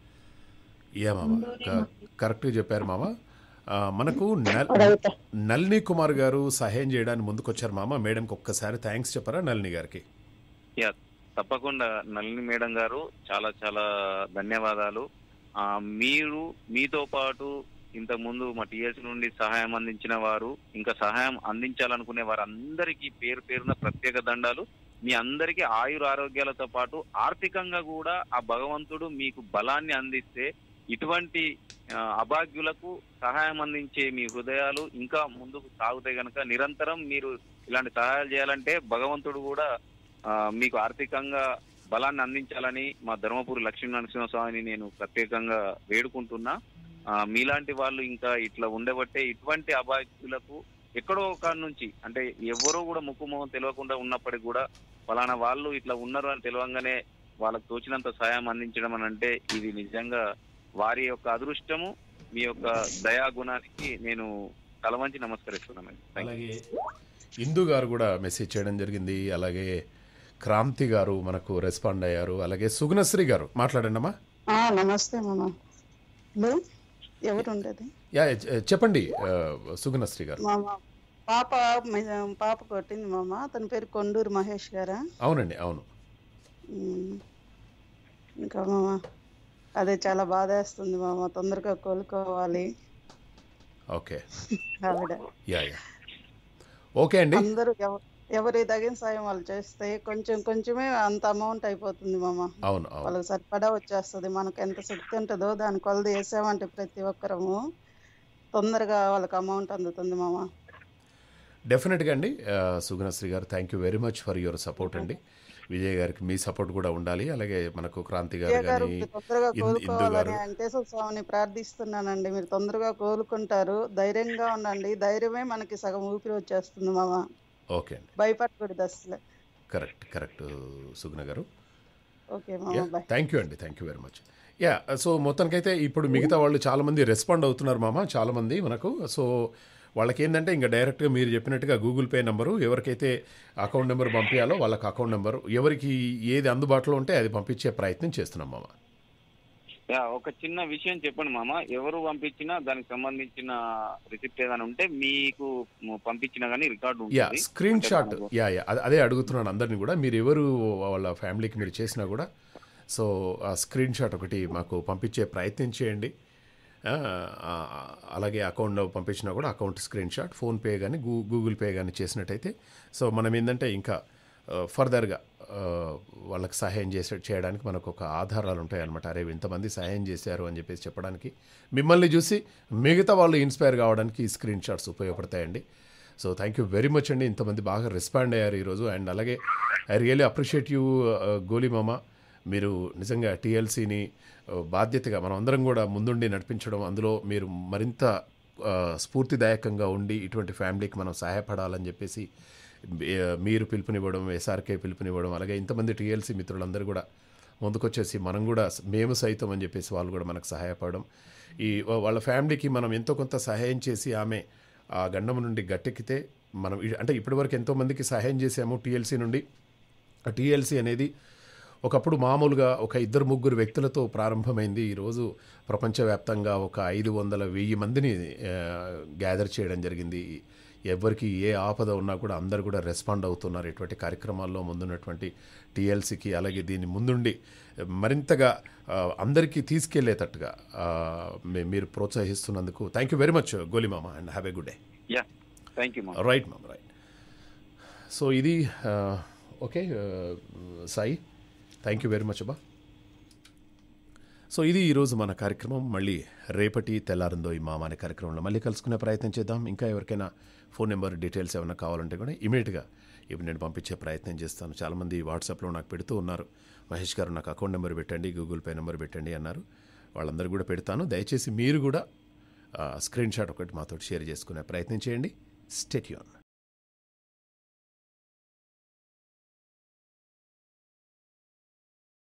యా మామ క- కరెక్ట్గా చెప్పారు మామ ఆ, మనకు నల్ నళిని కుమార్ గారు సహాయం చేయడానికి ముందుకొచ్చారు మామ మేడంకి ఒక్కసారి థ్యాంక్స్ చెప్పారా నళిని గారికి
యా తప్పకుండా నళిని మేడం గారు చాలా చాలా ధన్యవాదాలు ఆ, మీరు మీతో పాటు ఇంతకు ముందు మా టీఎస్ నుండి సహాయం అందించిన వారు ఇంకా సహాయం అందించాలనుకునే వారందరికీ పేరు పేరున ప్రత్యేక దండాలు మీ అందరికీ ఆయుర ఆరోగ్యాలతో పాటు ఆర్థికంగా కూడా ఆ భగవంతుడు మీకు బలాన్ని అందిస్తే ఇటువంటి ఆ, అభాగ్యులకు సహాయం అందించే మీ హృదయాలు ఇంకా ముందుకు సాగుతాయి కనుక నిరంతరం మీరు ఇలాంటి సహాయాలు చేయాలంటే భగవంతుడు కూడా ఆ, మీకు ఆర్థికంగా బలాన్ని అందించాలని మా ధర్మపురి లక్ష్మీ నరసింహస్వామిని నేను ప్రత్యేకంగా వేడుకుంటున్నా ఆ, మీలాంటి వాళ్ళు ఇంకా ఇట్లా ఉండబట్టే ఇటువంటి అభాగ్యులకు ఎక్కడో ఒక నుంచి అంటే ఎవరో కూడా ముక్కు మొహం తెలియకుండా ఉన్నప్పటికీ కూడా ఫలానా వాళ్ళు ఇట్లా ఉన్నారు అని తెలియంగానే వాళ్ళకు తోచినంత సాయం అందించడం అని అంటే ఇది నిజంగా వారి యొక్క అదృష్టము మీ యొక్క దయా గుణానికి నేను తలవంచి నమస్కరిస్తున్నాను థ్యాంక్ యూ
అలాగే ఇందు గారు కూడా మెసేజ్ చేయడం జరిగింది అలాగే క్రాంతి గారు మనకు రెస్పాండ్ అయ్యారు అలాగే సుగుణశ్రీ గారు మాట్లాడండి అమ్మా
ఆ, నమస్తే మామ హలో ఎవరు ఉండేది
యా చె- చెప్పండి ఆ, సుగుణశ్రీ గారు
మామ పాప మ- పాప కొట్టింది మామ తన పేరు కొండూరు మహేష్ గారా
అవునండి అవును
ఉమ్. ఇంకా మామ అదే చాలా బాధేస్తుంది మామ తొందరగా కోలుకోవాలి
ఓకే
ఆవిడ
యా యా ఓకే అండి
అందరూ ఎవ- ఎవరి తగిన సాయం వాళ్ళు చేస్తే కొంచెం కొంచెమే అంత అమౌంట్ అయిపోతుంది మామ
అవును అవును
వాళ్ళకి సరిపడా వచ్చేస్తుంది మనకు ఎంత శక్తి ఉంటుందో దాని కొలది వేసామంటే ప్రతి ఒక్కరము తొందరగా వాళ్ళకి అమౌంట్ అందుతుంది మామ
డెఫినెట్గా అండి ఆ, సుగుణశ్రీ గారు thank you very much for your support అండి విజయ్ గారికి మీ సపోర్ట్ కూడా ఉండాలి అలాగే మనకు క్రాంతి గారు
విజయ్ గారు
కానీ
మీరు తొందరగా
ఇందు ఇందు గారు
కోలుకోవాలని వెంకటేశ్వర స్వామిని ప్రార్థిస్తున్నానండి మీరు తొందరగా కోలుకుంటారు ధైర్యంగా ఉండండి ధైర్యమే మనకి సగం ఊపిరి వచ్చేస్తుంది మామ
ఓకే అండి
భయపడకూడదు అసలు
కరెక్ట్ కరెక్ట్ సుగుణ గారు
ఓకే మామ బాయ్
థ్యాంక్ యూ అండి thank you very much yeah so మొత్తానికైతే ఇప్పుడు మిగతా వాళ్ళు చాలామంది రెస్పాండ్ అవుతున్నారు మామ చాలామంది మనకు సో వాళ్ళకి ఏంటంటే ఇంకా డైరెక్ట్గా మీరు చెప్పినట్టుగా గూగుల్ పే నెంబరు ఎవరికైతే అకౌంట్ నెంబర్ పంపించాలో వాళ్ళకి అకౌంట్ నెంబర్ ఎవరికి ఏది అందుబాటులో ఉంటే అది పంపించే ప్రయత్నం చేస్తున్నాం మామ
యా, ఒక చిన్న విషయం చెప్పండి మామ ఎవరు పంపించినా దానికి సంబంధించిన రిసిప్ట్ ఏదైనా ఉంటే మీకు పంపించినా గానీ రికార్డు
యా
ఉంటుంది
స్క్రీన్
అంటే
షాట్
మనకు-
యా యా అదే- అదే అడుగుతున్నాను అందరినీ కూడా మీరు ఎవరు వాళ్ళ ఫ్యామిలీకి మీరు చేసినా కూడా సో ఆ స్క్రీన్ షాట్ ఒకటి మాకు పంపించే ప్రయత్నం చేయండి ఆ, ఆ, అలాగే అకౌంట్ పంపించినా కూడా అకౌంట్ స్క్రీన్ షాట్ ఫోన్పే కానీ గూ గూగుల్ పే కానీ చేసినట్టయితే సో మనం ఏంటంటే ఇంకా ఫర్దర్గా వాళ్ళకి సహాయం చేసే చేయడానికి మనకు ఒక ఆధారాలు ఉంటాయి అనమాట అరే ఇంతమంది సహాయం చేశారు అని చెప్పేసి చెప్పడానికి మిమ్మల్ని చూసి మిగతా వాళ్ళు ఇన్స్పైర్ కావడానికి ఈ స్క్రీన్ షాట్స్ ఉపయోగపడతాయండి so thank you very much అండి ఇంతమంది బాగా రెస్పాండ్ అయ్యారు ఈరోజు అండ్ అలాగే ఐ రియలీ అప్రిషియేట్ యూ గోలీ మామ మీరు నిజంగా టీఎల్సీని బాధ్యతగా మనం అందరం కూడా ముందుండి నడిపించడం అందులో మీరు మరింత ఆ, స్ఫూర్తిదాయకంగా ఉండి ఇటువంటి ఫ్యామిలీకి మనం సహాయపడాలని చెప్పేసి ఏ, మీరు పిలుపునివ్వడం ఎస్ఆర్కే పిలుపునివ్వడం అలాగే ఇంతమంది టీఎల్సీ మిత్రులందరూ కూడా ముందుకొచ్చేసి మనం కూడా మేము సైతం అని చెప్పేసి వాళ్ళు కూడా మనకు సహాయపడడం ఈ వా- వాళ్ళ ఫ్యామిలీకి మనం ఎంతో కొంత సహాయం చేసి ఆమె ఆ గండం నుండి గట్టెక్కితే మనం ఇ- అంటే ఇప్పటివరకు ఎంతోమందికి సహాయం చేసాము టీఎల్సీ నుండి ఆ టీఎల్సీ అనేది ఒకప్పుడు మామూలుగా ఒక ఇద్దరు ముగ్గురు వ్యక్తులతో ప్రారంభమైంది ఈరోజు ప్రపంచవ్యాప్తంగా ఒక ఐదు వందల వెయ్యి మందిని గ్యాదర్ చేయడం జరిగింది ఎవరికి ఏ ఆపద ఉన్నా కూడా అందరు కూడా రెస్పాండ్ అవుతున్నారు ఇటువంటి కార్యక్రమాల్లో ముందున్నటువంటి టీఎల్సీకి అలాగే దీన్ని ముందుండి మరింతగా ఆ, అందరికీ తీసుకెళ్లేటట్టుగా ఆ, మీ- మీరు ప్రోత్సహిస్తున్నందుకు థ్యాంక్ యూ వెరీ మచ్ గోలిమామ and have a good day
yeah thank you మామ
రైట్ మ్యామ్ రైట్ సో ఇది okay Sai thank you very much అబ్బా సో ఇది ఈరోజు మన కార్యక్రమం మళ్ళీ రేపటి తెల్లారిందో ఈ మామ అనే కార్యక్రమంలో మళ్ళీ కలుసుకునే ప్రయత్నం చేద్దాం ఇంకా ఎవరికైనా ఫోన్ నెంబర్ డీటెయిల్స్ ఏమైనా కావాలంటే కూడా ఇమీడియట్గా ఇప్పుడు నేను పంపించే ప్రయత్నం చేస్తాను చాలామంది వాట్సాప్లో నాకు పెడుతూ ఉన్నారు మహేష్ గారు నాకు అకౌంట్ నెంబర్ పెట్టండి గూగుల్ పే నెంబర్ పెట్టండి అన్నారు వాళ్ళందరూ కూడా పెడతాను దయచేసి మీరు కూడా స్క్రీన్ షాట్ ఒకటి మాతో షేర్ చేసుకునే ప్రయత్నం చేయండి స్టెట్యూన్